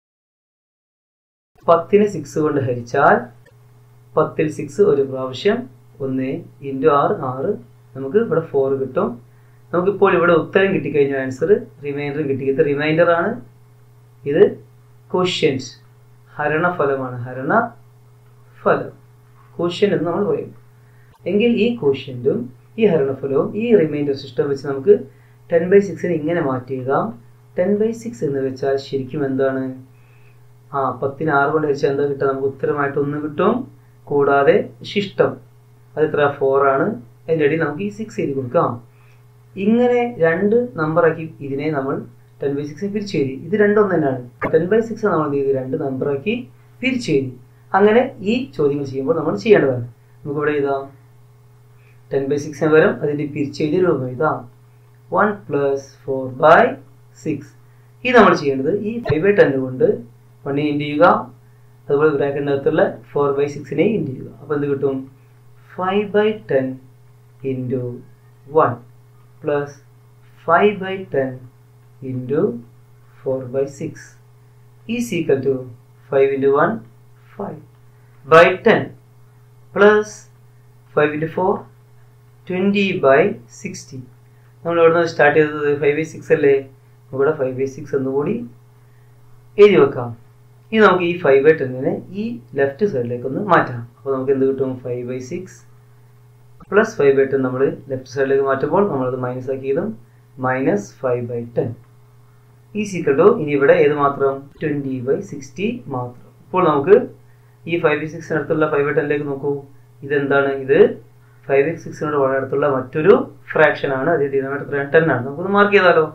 പത്തിന് സിക്സ് കൊണ്ട് ഹരിച്ചാൽ പത്തിൽ സിക്സ് ഒരു പ്രാവശ്യം ഒന്ന് ഇൻറ്റു ആറ് ആറ് നമുക്ക് ഇവിടെ ഫോർ കിട്ടും നമുക്കിപ്പോൾ ഇവിടെ ഉത്തരം കിട്ടിക്കഴിഞ്ഞ ആൻസർ റിമൈൻഡറും കിട്ടി ഇത് റിമൈൻഡർ ആണ് ഇത് ക്വഷ്യൻസ് ഹരണഫലമാണ് ഹരണ ഫലം ക്വഷ്യൻ എന്ന് നമ്മൾ പറയും എങ്കിൽ ഈ ക്വഷ്യൻറ്റും ഈ ഹരണഫലവും ഈ റിമൈൻഡർ സിസ്റ്റം വെച്ച് നമുക്ക് ടെൻ ബൈ സിക്സിന് ഇങ്ങനെ മാറ്റി എഴുതാം ടെൻ ബൈ സിക്സ് എന്ന് വെച്ചാൽ ശരിക്കും എന്താണ് ആ പത്തിന് ആറ് കൊണ്ട് വെച്ചാൽ എന്താ കിട്ടുക നമുക്ക് ഉത്തരമായിട്ട് ഒന്ന് കിട്ടും കൂടാതെ ശിഷ്ടം അത് എത്ര ഫോർ ആണ് അതിൻ്റെ ഇടയിൽ നമുക്ക് ഈ സിക്സ് എഴുതി കൊടുക്കാം ഇങ്ങനെ രണ്ട് നമ്പറാക്കി ഇതിനെ നമ്മൾ ടെൻ ബൈ സിക്സിന് പിരിച്ചെഴുതി ഇത് രണ്ടൊന്നും തന്നെയാണ് ടെൻ ബൈ സിക്സ് നമ്മൾ എന്ത് ചെയ്തു രണ്ട് നമ്പറാക്കി പിരിച്ചെഴുതി അങ്ങനെ ഈ ചോദ്യങ്ങൾ ചെയ്യുമ്പോൾ നമ്മൾ ചെയ്യേണ്ടതാണ് നമുക്ക് ഇവിടെ എഴുതാം ടെൻ ബൈ സിക്സിന് പകരം അതിൻ്റെ പിരിച്ചെഴുതിയ രൂപം എഴുതാം one plus four by six ഇത് നമ്മൾ ചെയ്യേണ്ടത് ഈ ഫൈവ് ബൈ ടെൻ കൊണ്ട് വണ്ണിനെ ഇൻറ്റു ചെയ്യുക അതുപോലെ ബ്രാക്കറ്റിനകത്തുള്ള ഫോർ ബൈ സിക്സിനെ ഇൻറ്റു ചെയ്യുക അപ്പോൾ എന്ത് കിട്ടും five by ten into one plus five by ten into four by six is equal to five into one five by ten plus five into four twenty by sixty നമ്മൾ ഇവിടെ നിന്ന് start ചെയ്തത് five by six അല്ലേ ഇവിടെ five by six എന്നുകൂടി എഴുതി വെക്കാം ഇനി നമുക്ക് ഈ ഫൈവ് ബൈ ടെന്നിനെ ഈ ലെഫ്റ്റ് സൈഡിലേക്ക് ഒന്ന് മാറ്റാം അപ്പോൾ നമുക്ക് എന്ത് കിട്ടും five by six plus five by ten നമ്മൾ ലെഫ്റ്റ് സൈഡിലേക്ക് മാറ്റുമ്പോൾ നമ്മളത് മൈനസ് ആക്കിയതും മൈനസ് ഫൈവ് ബൈ ടെൻ ഈ സീക്വൽ ടു ഇനി ഇവിടെ ഏത് മാത്രം ട്വൻറ്റി ബൈ സിക്സ്റ്റി മാത്രം ഇപ്പോൾ നമുക്ക് ഈ ഫൈവ് ബൈ സിക്സിനടുത്തുള്ള ഫൈവ് ബൈ ടെന്നിലേക്ക് നോക്കൂ ഇതെന്താണ് ഇത് ഫൈവ് ബൈ സിക്സിനോട് വളരെ അടുത്തുള്ള മറ്റൊരു ഫ്രാക്ഷൻ ആണ് അത് ഡിനോമിനേറ്റർ ടെൻ ആണ് നമുക്കൊന്ന് മാർക്ക് ചെയ്താലോ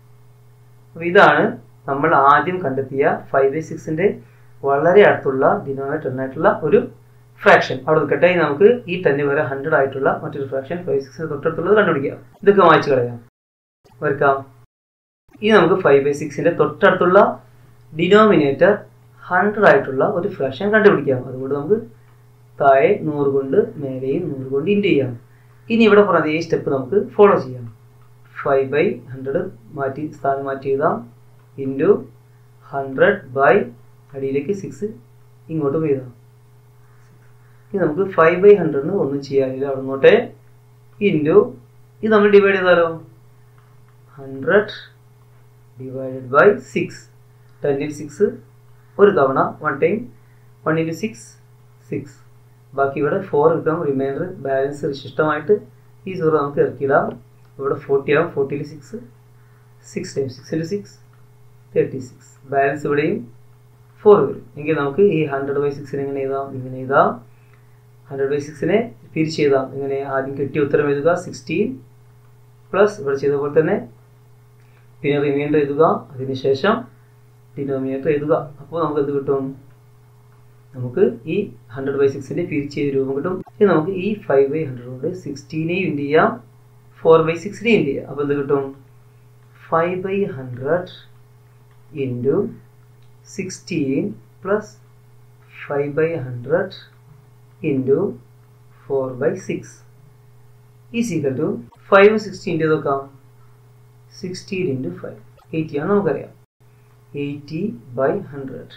അപ്പോൾ ഇതാണ് നമ്മൾ ആദ്യം കണ്ടെത്തിയ ഫൈവ് ബൈ സിക്സിന്റെ വളരെ അടുത്തുള്ള ഡിനോമിനേറ്റർ ടെൻ ആയിട്ടുള്ള ഒരു ഫ്രാക്ഷൻ അവിടെ നിൽക്കട്ടെ ഇനി നമുക്ക് ഈ ടെന്നിന് വരെ ഹൺഡ്രഡ് ആയിട്ടുള്ള മറ്റൊരു ഫ്രാക്ഷൻ ഫൈവ് സിക്സിന് തൊട്ടടുത്തുള്ളത് കണ്ടുപിടിക്കാം ഇതൊക്കെ വായിച്ചു കളയാം വരക്കാം ഇനി നമുക്ക് ഫൈവ് ബൈ സിക്സിന്റെ തൊട്ടടുത്തുള്ള ഡിനോമിനേറ്റർ ഹൺഡ്രഡ് ആയിട്ടുള്ള ഒരു ഫ്രാക്ഷൻ കണ്ടുപിടിക്കാം അതുകൊണ്ട് നമുക്ക് താഴെ നൂറ് കൊണ്ട് മേലെയും നൂറ് കൊണ്ട് ഇൻറ്റു ചെയ്യാം ഇനി ഇവിടെ പറഞ്ഞ ഈ സ്റ്റെപ്പ് നമുക്ക് ഫോളോ ചെയ്യാം ഫൈവ് ബൈ ഹൺഡ്രഡ് മാറ്റി സ്ഥാനം മാറ്റി എഴുതാം ഇൻറ്റു ഹൺഡ്രഡ് ബൈ അടിയിലേക്ക് സിക്സ് ഇങ്ങോട്ടും എഴുതാം ഇനി നമുക്ക് ഫൈവ് ബൈ ഹൺഡ്രഡിന് ഒന്നും ചെയ്യാനില്ല അവിടെ നോട്ടെ ഇൻറ്റു ഇത് നമ്മൾ ഡിവൈഡ് ചെയ്താലോ hundred divided by six ten six ഒരു തവണ one time one into six six ബാക്കി ഇവിടെ ഫോർ കിട്ടും റിമൈൻഡർ ബാലൻസ് ശിഷ്ടമായിട്ട് ഈ സീറോ നമുക്ക് ഇറക്കിയിടാം ഇവിടെ ഫോർട്ടി ആവും ഫോർട്ടിയിൽ six six time six into six thirty six balance ഇവിടെയും ഫോർ വരും എങ്കിൽ നമുക്ക് ഈ ഹൺഡ്രഡ് ബൈ സിക്സിനെ എങ്ങനെ എഴുതാം ഇങ്ങനെ എഴുതാം ഹൺഡ്രഡ് ബൈ സിക്സിനെ തിരിച്ച് എഴുതാം ഇങ്ങനെ ആദ്യം കിട്ടിയ ഉത്തരം എഴുതുക സിക്സ്റ്റീൻ പ്ലസ് ഇവിടെ ചെയ്ത പോലെ തന്നെ പിന്നെ റിമൈൻഡർ എഴുതുക അതിനുശേഷം ഡിനോമിനേറ്റർ എഴുതുക അപ്പോൾ നമുക്ക് എന്ത് കിട്ടും നമുക്ക് ഈ ഹൺഡ്രഡ് ബൈ സിക്സിന്റെ തിരിച്ച് ചെയ്ത രൂപം കിട്ടും ഇനി നമുക്ക് ഈ ഫൈവ് ബൈ ഹൺഡ്രഡ് കൊണ്ട് സിക്സ്റ്റീനെയും ഇൻഡ് ചെയ്യാം ഫോർ ബൈ സിക്സിനെയും ഇൻഡ് ചെയ്യാം അപ്പോൾ എന്ത് കിട്ടും five by hundred into sixteen plus five by hundred into four by six is equal to five sixty into നോക്കാം സിക്സ്റ്റീൻ ഇൻറ്റു ഫൈവ് എയ്റ്റി ആണ് നമുക്കറിയാം എയ്റ്റി ബൈ ഹൺഡ്രഡ്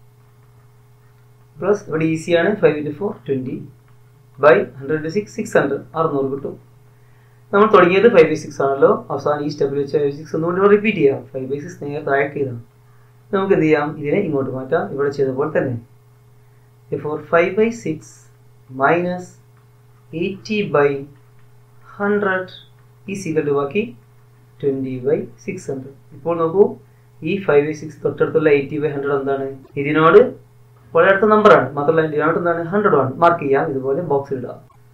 പ്ലസ് ഇവിടെ ഈസിയാണ് five into four twenty by hundred into six six hundred അറുന്നൂറ് കിട്ടും നമ്മൾ തുടങ്ങിയത് five by six ആണല്ലോ അവസാനം ഈ സ്റ്റെപ്പിൽ വെച്ച് ഫൈവ് സിക്സ് ഒന്നുകൊണ്ട് റിപ്പീറ്റ് ചെയ്യാം ഫൈവ് ബൈ സിക്സ് നേരെ താഴേക്ക് ചെയ്താം നമുക്ക് എന്ത് ചെയ്യാം ഇതിനെ ഇങ്ങോട്ട് മാറ്റാം ഇവിടെ ചെയ്ത പോലെ തന്നെ four five by six minus eighty by hundred is equal to ബാക്കി ട്വൻറ്റി ബൈ സിക്സ് ഹൺഡ്രഡ് ഇപ്പോൾ നോക്കൂ ഈ ഫൈവ് ബൈ സിക്സ് തൊട്ടടുത്തുള്ള എയ്റ്റി ബൈ ഹൺഡ്രഡ് എന്താണ് ഇതിനോട് വളരെ അടുത്ത നമ്പറാണ് മാത്രമല്ല ഇതിനോട് എന്താണ് ഹൺഡ്രഡ് ആണ് മാർക്ക് ചെയ്യാം ഇതുപോലെ ബോക്സിൽ ഇടാം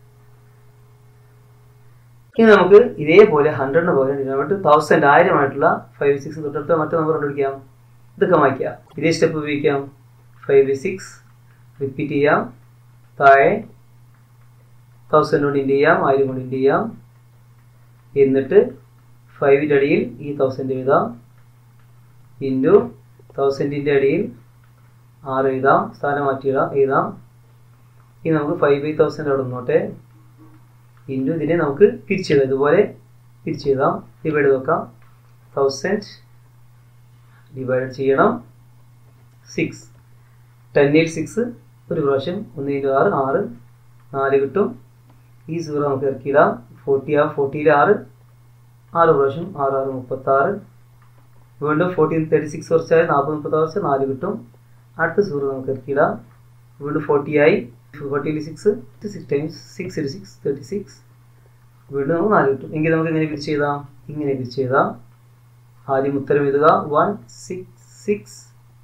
ഇനി നമുക്ക് ഇതേപോലെ ഹൺഡ്രഡിന് പകരം ഇതിനോട്ട് തൗസൻഡ് ആയിരമായിട്ടുള്ള ഫൈവ് സിക്സ് തൊട്ടടുത്ത മറ്റേ നമ്പർ കണ്ടുപിടിക്കാം ഇതൊക്കെ വായിക്കാം ഇതേ സ്റ്റെപ്പ് ഉപയോഗിക്കാം ഫൈവ് ബൈ സിക്സ് റിപ്പീറ്റ് ചെയ്യാം താഴെ തൗസൻഡ് കൊണ്ട് ഇൻഡ് ചെയ്യാം ആയിരം കൊണ്ട് ഇൻഡ് ചെയ്യാം എന്നിട്ട് ഫൈവിൻ്റെ അടിയിൽ ഈ തൗസൻഡ് എഴുതാം ഇൻറ്റു തൗസൻഡിൻ്റെ അടിയിൽ ആറ് എഴുതാം സ്ഥാനം മാറ്റി ഇടാം എഴുതാം ഇനി നമുക്ക് ഫൈവ് ബൈ തൗസൻഡ് അവിടെ നിന്നോട്ടെ ഇൻറ്റു ഇതിനെ നമുക്ക് തിരിച്ചെഴുതാം ഇതുപോലെ തിരിച്ചെഴുതാം ഡിവൈഡ് നോക്കാം തൗസൻഡ് ഡിവൈഡ് ചെയ്യണം സിക്സ് ടെന്നിൽ സിക്സ് ഒരു പ്രാവശ്യം ഒന്ന് ഇൻറ്റു ആറ് ആറ് നാല് കിട്ടും ഈ സീറോ നമുക്ക് ഇറക്കിയിടാം ഫോർട്ടി ആ ഫോർട്ടിയിൽ ആറ് ആറ് പ്രാവശ്യം ആറ് ആറ് മുപ്പത്താറ് വീണ്ടും ഫോർട്ടീൻ തേർട്ടി സിക്സ് കുറച്ചാൽ നാൽപ്പത് മുപ്പത്താറ് കുറച്ച് നാല് കിട്ടും അടുത്ത സീറോ നമുക്ക് ഇറക്കിയിടാം വീണ്ടും ഫോർട്ടി ആയി ഫോർട്ടിയിൽ സിക്സ് സിക്സ് ടൈംസ് സിക്സ് ഇരു സിക്സ് തേർട്ടി സിക്സ് വീണ്ടും നമുക്ക് നാല് കിട്ടും എങ്കിൽ നമുക്ക് ഇങ്ങനെ പിരിച്ച് ചെയ്താം ഇങ്ങനെ പിരിച്ച് ചെയ്താം ആദ്യം ഉത്തരം എഴുതുക വൺ സിക്സ് സിക്സ്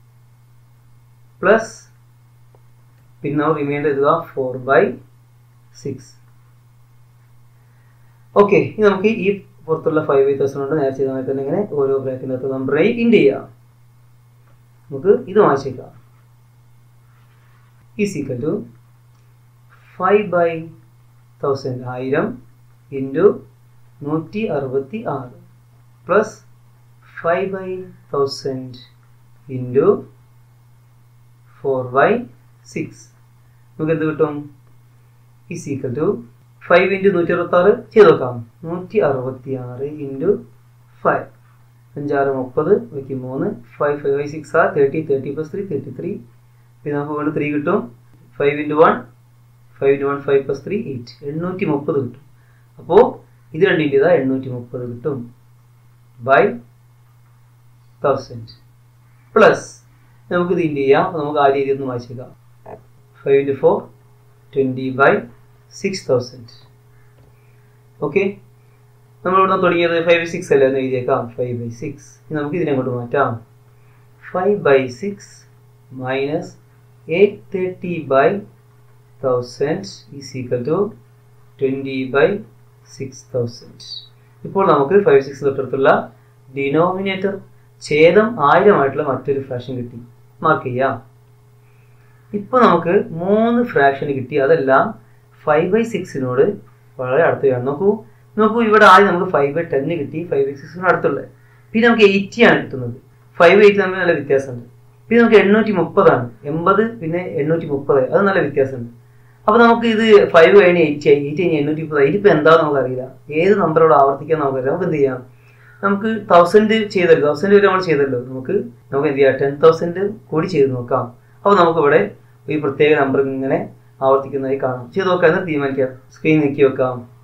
പ്ലസ് പിന്നെ റിമൈൻഡർ എഴുതുക ഫോർ ബൈ സിക്സ് ഓക്കെ ഇനി നമുക്ക് ഈ പുറത്തുള്ള ഫൈവ് ബൈ തൗസൻഡ് കൊണ്ട് നേരെ ചെയ്ത തന്നെ ഇങ്ങനെ ഓരോ ബ്രാക്കിൻ്റെ അകത്ത് നമ്പറായി ഇൻഡ് ചെയ്യാം നമുക്ക് ഇത് വായിച്ചേക്കാം is equal to five by thousand ആയിരം ഇൻറ്റു നൂറ്റി അറുപത്തി ആറ് plus five by thousand into four by six നമുക്ക് എന്ത് കിട്ടും is equal to five into നൂറ്റി അറുപത്തി ആറ് ചെയ്ത് നോക്കാം നൂറ്റി അറുപത്തി ആറ് ഇൻറ്റു ഫൈവ് അഞ്ചാറ് മുപ്പത് ബാക്കി മൂന്ന് ഫൈവ് ഫൈവ് ബൈ സിക്സ് ആ thirty thirty plus three thirty three പിന്നെ നമുക്ക് വീണ്ടും ത്രീ കിട്ടും five into one five into one five plus three eight എണ്ണൂറ്റി മുപ്പത് കിട്ടും അപ്പോൾ ഇത് രണ്ടിൻ്റെ ഇതാ എണ്ണൂറ്റി മുപ്പത് കിട്ടും ബൈ തൗസൻഡ് പ്ലസ് നമുക്ക് ഇത് ഇൻഡ് ചെയ്യാം അപ്പോൾ നമുക്ക് ആ രീതി ഒന്ന് വായിച്ചേക്കാം five into four twenty by six thousand okay നമ്മളിവിടെ തുടങ്ങിയത് ഫൈവ് സിക്സ് അല്ലേ എന്ന് എഴുതിയേക്കാം ഫൈവ് ബൈ സിക്സ് നമുക്ക് ഇതിനെ കൊണ്ട് മാറ്റാം five by six minus eight thirty by thousand is equal to twenty by six thousand ഇപ്പോൾ നമുക്ക് ഫൈവ് സിക്സ് തൊട്ടടുത്തുള്ള ഡിനോമിനേറ്റർ ഛേദം ആയിരമായിട്ടുള്ള മറ്റൊരു ഫ്രാക്ഷൻ കിട്ടി മാർക്ക് ചെയ്യാം ഇപ്പോൾ നമുക്ക് മൂന്ന് ഫ്രാക്ഷൻ കിട്ടി അതെല്ലാം ഫൈവ് ബൈ സിക്സിനോട് വളരെ അടുത്തുകയാണ് നോക്കൂ നോക്കൂ ഇവിടെ ആദ്യം നമുക്ക് ഫൈവ് ബൈ ടെന്ന് കിട്ടി ഫൈവ് ബൈ സിക്സിനോട് അടുത്തുള്ളത് പിന്നെ നമുക്ക് എയ്റ്റി ആണ് കിട്ടുന്നത് ഫൈവ് എയ്റ്റ് തമ്മിൽ നല്ല വ്യത്യാസമുണ്ട് പിന്നെ നമുക്ക് എണ്ണൂറ്റി മുപ്പതാണ് എൺപത് പിന്നെ എണ്ണൂറ്റി മുപ്പത് അത് നല്ല വ്യത്യാസമുണ്ട് അപ്പൊ നമുക്ക് ഇത് ഫൈവ് കഴിഞ്ഞ് എയ്റ്റ് ആയി എയ്റ്റ് കഴിഞ്ഞ് എണ്ണൂറ്റി മുപ്പത് ഇതിപ്പോൾ എന്താണെന്ന് നമുക്കറിയില്ല ഏത് നമ്പറോട് ആവർത്തിക്കാൻ നമുക്കറിയാം നമുക്ക് എന്ത് ചെയ്യാം നമുക്ക് തൗസൻഡ് ചെയ്തല്ലോ തൗസൻഡ് വരെ നമ്മൾ ചെയ്തല്ലോ നമുക്ക് നമുക്ക് എന്ത് ചെയ്യാം ടെൻ തൗസൻഡ് കൂടി ചെയ്ത് നോക്കാം അപ്പോൾ നമുക്കിവിടെ ഈ പ്രത്യേക നമ്പർ ഇങ്ങനെ ആവർത്തിക്കുന്നതായി കാണാം ചെയ്ത് നോക്കാം എന്ന് തീരുമാനിക്കാം സ്ക്രീൻ നീക്കി വെക്കാം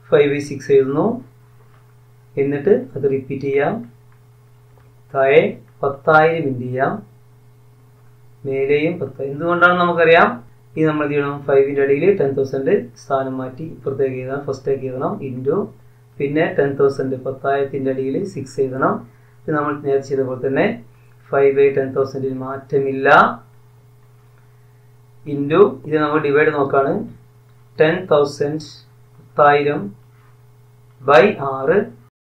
ഫൈവ് ബൈ സിക്സ് എഴുതുന്നു എന്നിട്ട് അത് റിപ്പീറ്റ് ചെയ്യാം താഴെ പത്തായിരം ഇൻറ്റ് ചെയ്യാം മേലെയും പത്ത് എന്തുകൊണ്ടാണ് നമുക്കറിയാം ഈ നമ്മൾ എന്ത് ചെയ്യണം ഫൈവിൻ്റെ അടിയിൽ ടെൻ തൗസൻഡ് സ്ഥാനം മാറ്റി ഇപ്പുറത്തേക്ക് എഴുതണം ഫസ്റ്റേക്ക് എഴുതണം ഇൻറ്റു പിന്നെ ടെൻ തൗസൻഡ് പത്തായിരത്തിൻ്റെ അടിയിൽ സിക്സ് എഴുതണം ഇത് നമ്മൾ നേരത്തെ ചെയ്ത പോലെ തന്നെ ഫൈവ് ബൈ ടെൻ തൗസൻഡിൽ മാറ്റമില്ല ഇൻറ്റു ഇത് നമ്മൾ ഡിവൈഡ് നോക്കാണ് ടെൻ തൗസൻഡ് പത്തായിരം ബൈ ആറ്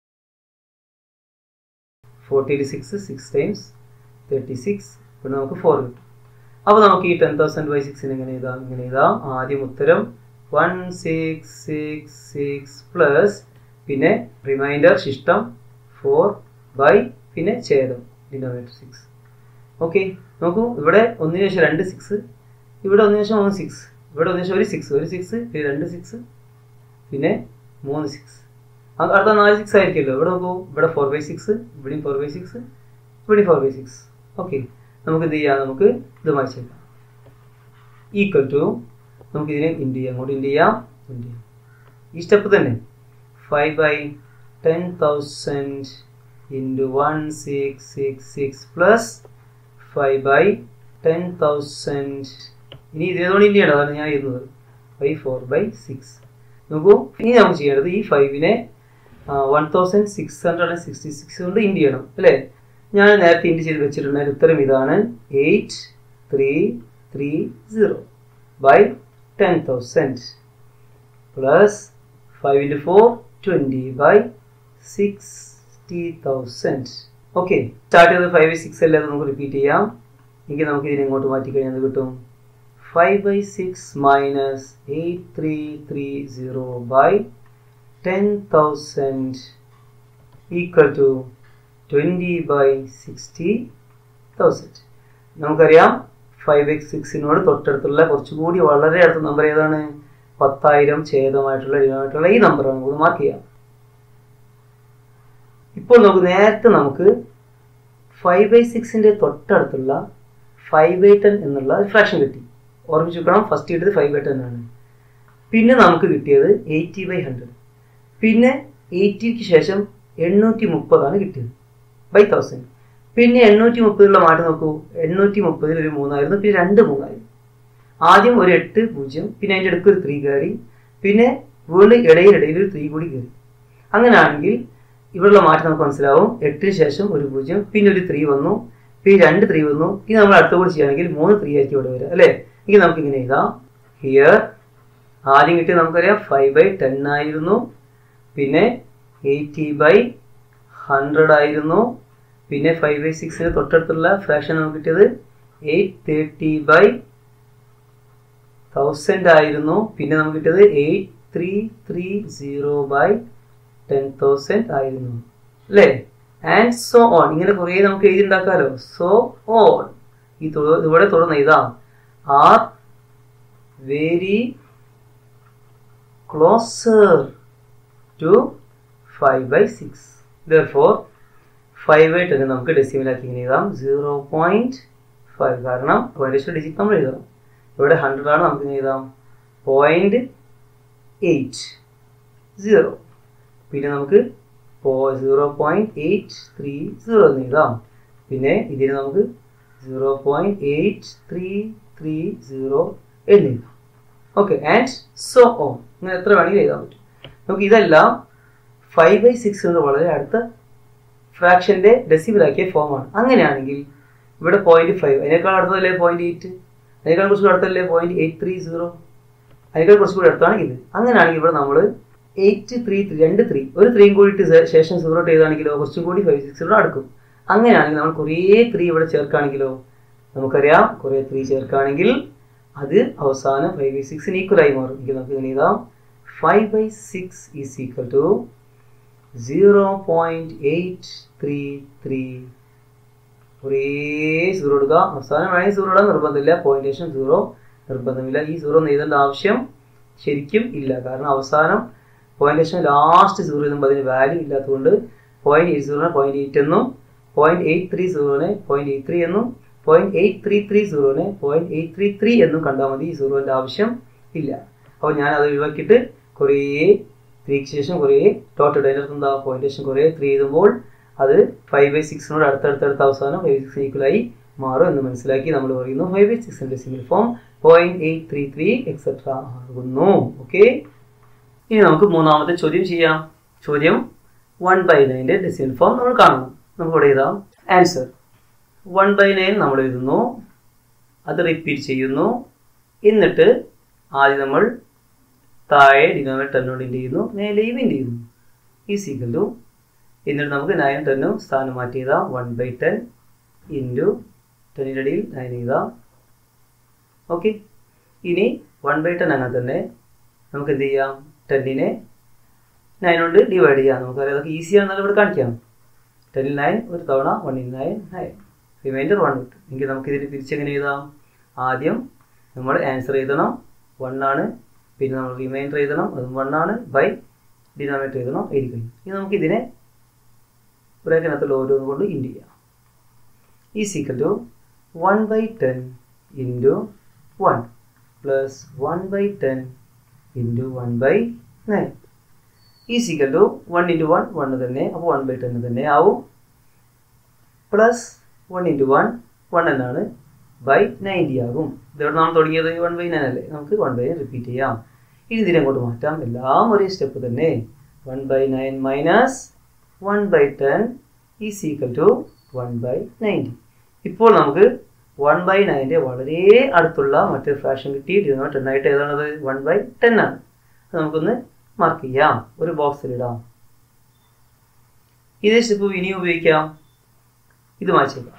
forty six six times thirty six പിന്നെ നമുക്ക് ഫോർ കിട്ടും അപ്പോൾ നമുക്ക് ഈ ടെൻ തൗസൻഡ് ബൈ സിക്സിന് എങ്ങനെ എഴുതാം ഇങ്ങനെ എഴുതാം ആദ്യം ഉത്തരം one six six six plus പിന്നെ റിമൈൻഡർ ശിഷ്ടം ഫോർ ബൈ പിന്നെ ഛേദം ഡിനോമിനേറ്റർ സിക്സ് ഓക്കെ നോക്കൂ ഇവിടെ ഒന്നിന് ശേഷം രണ്ട് സിക്സ് ഇവിടെ ഒന്നിന് ശേഷം മൂന്ന് സിക്സ് ഇവിടെ ഒന്നിന് ശേഷം ഒരു സിക്സ് ഒരു സിക്സ് പിന്നെ രണ്ട് സിക്സ് പിന്നെ മൂന്ന് സിക്സ് അടുത്ത നാല് സിക്സ് ആയിരിക്കുമല്ലോ ഇവിടെ നോക്കൂ ഇവിടെ ഫോർ ബൈ സിക്സ് ഇവിടെയും ഫോർ ബൈ സിക്സ് ഇവിടെയും ഫോർ ബൈ സിക്സ് ഓക്കെ നമുക്ക് എന്ത് ചെയ്യാം നമുക്ക് ഇത് മാറ്റിച്ചേക്കാം ഈക്വൽ ടു നമുക്ക് ഇതിനെ ഇൻഡ് ചെയ്യാം അങ്ങോട്ട് ഇൻഡ് ചെയ്യാം ഇൻഡ് ചെയ്യാം ഈ സ്റ്റെപ്പ് തന്നെ five by ten thousand into one six six six plus five by ten thousand ഇനി ഇതിനോട് ഇൻഡ് ചെയ്യണം അതാണ് ഞാൻ എഴുതുന്നത് ബൈ ഫോർ ബൈ സിക്സ് നോക്കൂ ഇനി നമുക്ക് ചെയ്യേണ്ടത് ഈ ഫൈവിനെ one thousand six hundred and sixty six കൊണ്ട് ഇൻഡ് ചെയ്യണം അല്ലേ ഞാൻ നേരത്തെ ഇൻഡ് ചെയ്ത് വെച്ചിട്ടുണ്ട് അതിൻ്റെ ഉത്തരം ഇതാണ് eight three three zero by ten thousand plus five into four twenty by sixty thousand okay start ചെയ്തത് ഫൈവ് സിക്സ് അല്ലേ അത് നമുക്ക് റിപ്പീറ്റ് ചെയ്യാം എങ്കിൽ നമുക്ക് ഇതിനെ ഇങ്ങോട്ട് മാറ്റി കഴിഞ്ഞാൽ അത് കിട്ടും five by six minus eight three three zero by ten thousand equal to twenty by sixty thousand നമുക്കറിയാം ഫൈവ് എക്സ് സിക്സിനോട് തൊട്ടടുത്തുള്ള കുറച്ചുകൂടി വളരെ അടുത്ത നമ്പർ ഏതാണ് പത്തായിരം ഛേദമായിട്ടുള്ള ഇതായിട്ടുള്ള ഈ നമ്പറാണ് നമുക്ക് മാർക്ക് ചെയ്യാം ഇപ്പോൾ നമുക്ക് നേരത്തെ നമുക്ക് ഫൈവ് ബൈ സിക്സിൻ്റെ തൊട്ടടുത്തുള്ള ഫൈവ് ബൈ ടെൻ എന്നുള്ള ഫ്രാക്ഷൻ കിട്ടി ഓർമ്മിച്ച് വെക്കണം ഫസ്റ്റ് കിട്ടിയത് ഫൈവ് ബൈ ടെൻ ആണ് പിന്നെ നമുക്ക് കിട്ടിയത് എയ്റ്റി ബൈ ഹൺഡ്രഡ് പിന്നെ എയ്റ്റിക്ക് ശേഷം എണ്ണൂറ്റി മുപ്പതാണ് കിട്ടിയത് ബൈ തൗസൻഡ് പിന്നെ എണ്ണൂറ്റി മുപ്പതിലുള്ള മാറ്റം നോക്കൂ എണ്ണൂറ്റി മുപ്പതിൽ ഒരു മൂന്നായിരുന്നു പിന്നെ രണ്ട് മൂന്നായിരുന്നു ആദ്യം ഒരു എട്ട് പൂജ്യം പിന്നെ അതിൻ്റെ ഇടയ്ക്ക് ഒരു ത്രീ കയറി പിന്നെ വീണ്ടും ഇടയിലിടയിൽ ഒരു ത്രീ കൂടി കയറി അങ്ങനെയാണെങ്കിൽ ഇവിടെയുള്ള മാറ്റം നമുക്ക് മനസ്സിലാവും എട്ടിന് ശേഷം ഒരു പൂജ്യം പിന്നെ ഒരു ത്രീ വന്നു പിന്നെ രണ്ട് ത്രീ വന്നു ഇനി നമ്മൾ അടുത്ത കൂടി ചെയ്യുകയാണെങ്കിൽ മൂന്ന് ത്രീ ആയിരിക്കും ഇവിടെ വരിക അല്ലേ എങ്കിൽ നമുക്ക് ഇങ്ങനെ എഴുതാം ഹിയർ ആദ്യം കിട്ടിയത് നമുക്കറിയാം ഫൈവ് ബൈ ടെൻ ആയിരുന്നു പിന്നെ എയ്റ്റി ബൈ ഹൺഡ്രഡ് ആയിരുന്നു പിന്നെ ഫൈവ് ബൈ സിക്സിന് തൊട്ടടുത്തുള്ള ഫ്രാക്ഷൻ നമുക്ക് കിട്ടിയത് എയ്റ്റ് തേർട്ടി ബൈ തൗസൻഡ് ആയിരുന്നു പിന്നെ നമുക്ക് കിട്ടിയത് eight three three zero by ten thousand ആയിരുന്നു അല്ലേ ആൻഡ് സോ ഓൺ ഇങ്ങനെ കുറേ നമുക്ക് എഴുതി ഉണ്ടാക്കാമല്ലോ സോ ഓൺ ഈ ഇവിടെ തുടർന്ന് എഴുതാം are very closer to five by six ദോർ ഫൈവ് ആയിട്ട് തന്നെ നമുക്ക് ഡെസിമലാക്കി ഇങ്ങനെ എഴുതാം സീറോ പോയിന്റ് ഫൈവ് കാരണം പോയിന്റ് ഡിജിറ്റ് നമ്മൾ എഴുതാം ഇവിടെ ഹൺഡ്രഡ് ആണ് നമുക്ക് ഇങ്ങനെ എഴുതാം പോയിന്റ് എയ്റ്റ് സീറോ പിന്നെ നമുക്ക് zero point eight three zero എന്ന് എഴുതാം പിന്നെ ഇതിന് നമുക്ക് zero point eight three three zero എന്ന് എഴുതാം ഓക്കെ ആൻഡ് സോ ഓൺ ഇങ്ങനെ എത്ര വേണമെങ്കിലും എഴുതാൻ പറ്റും നമുക്ക് ഇതെല്ലാം ഫൈവ് ബൈ സിക്സ് എന്ന് വളരെ അടുത്ത ഫ്രാക്ഷൻ്റെ ഡെസിബിളാക്കിയ ഫോമാണ് അങ്ങനെയാണെങ്കിൽ ഇവിടെ പോയിന്റ് ഫൈവ് അതിനേക്കാൾ അടുത്തതല്ലേ പോയിന്റ് എയ്റ്റ് അതിനേക്കാൾ കുറച്ചുകൂടി അടുത്തല്ലേ പോയിന്റ് എയ്റ്റ് ത്രീ സീറോ അതിനേക്കാൾ കുറച്ചുകൂടി അടുത്താണ് ഇത് അങ്ങനെയാണെങ്കിൽ ഇവിടെ നമ്മൾ എയ്റ്റ് ത്രീ ത്രീ രണ്ട് ത്രീ ഒരു ത്രീയും കൂടിയിട്ട് ശേഷം സീറോ ചെയ്താണെങ്കിലോ കുറച്ചും കൂടി ഫൈവ് സിക്സിലൂടെ അടുക്കും അങ്ങനെയാണെങ്കിൽ നമ്മൾ കുറേ ത്രീ ഇവിടെ ചേർക്കുകയാണെങ്കിലോ നമുക്കറിയാം കുറേ ത്രീ ചേർക്കുകയാണെങ്കിൽ അത് അവസാനം ഫൈവ് ബൈ സിക്സിന് ഈക്വൽ ആയി മാറും എനിക്ക് നമുക്ക് ഇങ്ങനെ എഴുതാം five by six is equal to zero point eight three three കുറേ സീറോ എടുക്കുക അവസാനം വേണമെങ്കിൽ സീറോ ഇടാൻ നിർബന്ധമില്ല പോയിന്റേഷൻ സീറോ നിർബന്ധമില്ല ഈ സീറോ എഴുതേണ്ട ആവശ്യം ശരിക്കും ഇല്ല കാരണം അവസാനം പോയിന്റേഷൻ ലാസ്റ്റ് സീറോ എഴുതുമ്പോൾ അതിന് വാല്യൂ ഇല്ലാത്തതുകൊണ്ട് പോയിന്റ് എയ്റ്റ് സീറോനെ പോയിന്റ് എയ്റ്റ് എന്നും പോയിന്റ് എയ്റ്റ് ത്രീ സീറോനെ പോയിന്റ് എയ്റ്റ് ത്രീ എന്നും പോയിന്റ് എയ്റ്റ് ത്രീ ത്രീ സീറോനെ പോയിന്റ് എയ്റ്റ് ത്രീ ത്രീ എന്നും കണ്ടാൽ മതി ഈ സീറോന്റെ ആവശ്യം ഇല്ല അപ്പോൾ ഞാൻ അത് ഒഴിവാക്കിയിട്ട് കുറേ ത്രീക്ക് ശേഷം കുറേ ഡോട്ട് ഇടും അതിൻ്റെ അർത്ഥം എന്താ പോയിന്റ് ശേഷം കുറേ ത്രീ എഴുതുമ്പോൾ അത് ഫൈവ് ബൈ സിക്സിനോട് അടുത്തടുത്തടുത്ത അവസാനം ഫൈവ് സിക്സ് ഈക്വലായി മാറും എന്ന് മനസ്സിലാക്കി നമ്മൾ പറയുന്നു ഫൈവ് ബൈ സിക്സിൻ്റെ single form point eight three three etcetera ആകുന്നു ഓക്കെ ഇനി നമുക്ക് മൂന്നാമത്തെ ചോദ്യം ചെയ്യാം ചോദ്യം വൺ ബൈ നയൻ്റെ ഡെസിമൽ ഫോം നമ്മൾ കാണണം നമുക്ക് ഇവിടെ എഴുതാം ആൻസർ വൺ ബൈ നയൻ നമ്മൾ എഴുതുന്നു അത് റിപ്പീറ്റ് ചെയ്യുന്നു എന്നിട്ട് ആദ്യം നമ്മൾ താഴെ ഡിനോമിനേറ്റർ ടെന്നോട് ഇൻഡ് ചെയ്യുന്നു മേലെയും ഇൻഡ് ചെയ്യുന്നു ഈ സീക്വൽ ടു എന്നിട്ട് നമുക്ക് നയൻ ടെന്നും സ്ഥാനം മാറ്റി എഴുതാം വൺ ബൈ ടെൻ ഇൻറ്റു ടെന്നിൻ്റെ അടിയിൽ നയൻ എഴുതാം ഓക്കെ ഇനി വൺ ബൈ ടെൻ അങ്ങനെ തന്നെ നമുക്ക് എന്ത് ചെയ്യാം ടെന്നിനെ നയൻ കൊണ്ട് ഡിവൈഡ് ചെയ്യാം നമുക്കറിയാം അതൊക്കെ ഈസി ആണെന്നാലും ഇവിടെ കാണിക്കാം ടെന്നിൽ നയൻ ഒരു തവണ വണ്ണിൽ നയൻ നയൻ റിമൈൻഡർ വൺ കിട്ടും എങ്കിൽ നമുക്ക് ഇതിന് തിരിച്ചെങ്ങനെ എഴുതാം ആദ്യം നമ്മൾ ആൻസർ എഴുതണം വൺ ആണ് പിന്നെ നമ്മൾ റിമൈൻഡർ എഴുതണം അതും വൺ ആണ് ബൈ ഡിനോമിനേറ്റർ എഴുതണം എഴുതി കഴിഞ്ഞു ഇനി നമുക്ക് ഇതിനെ ബ്രേക്കിനകത്തുള്ള ഓരോന്ന് കൊണ്ട് ഇൻഡ് ചെയ്യാം ഈ equal to one by ten into one plus one by ten into one by nine ഈ equal to one into one one തന്നെ അപ്പോൾ വൺ ബൈ ടെൻ തന്നെ ആവും plus one into one one എന്നാണ് ബൈ നയൻറ്റി ആകും ഇതോടെ നാം തുടങ്ങിയത് വൺ ബൈ നയൻ അല്ലേ നമുക്ക് വൺ ബൈ നയൻ റിപ്പീറ്റ് ചെയ്യാം ഇനി ഇതിനെ അങ്ങോട്ട് മാറ്റാം എല്ലാം ഒരേ സ്റ്റെപ്പ് തന്നെ one by nine minus one by ten ഈ equal to one by ninety ഇപ്പോൾ നമുക്ക് വൺ ബൈ നയൻ്റെ വളരെ അടുത്തുള്ള മറ്റൊരു ഫ്രാക്ഷൻ കിട്ടി ഡിനോമിനേറ്റർ ടെൻ ആയിട്ട് ഏതാണത് വൺ ബൈ ടെൻ ആണ് അത് നമുക്കൊന്ന് മാർക്ക് ചെയ്യാം ഒരു ബോക്സിലിടാം ഇതേ സ്റ്റെപ്പ് ഇനിയും ഉപയോഗിക്കാം ഇത് മാറ്റിയേക്കാം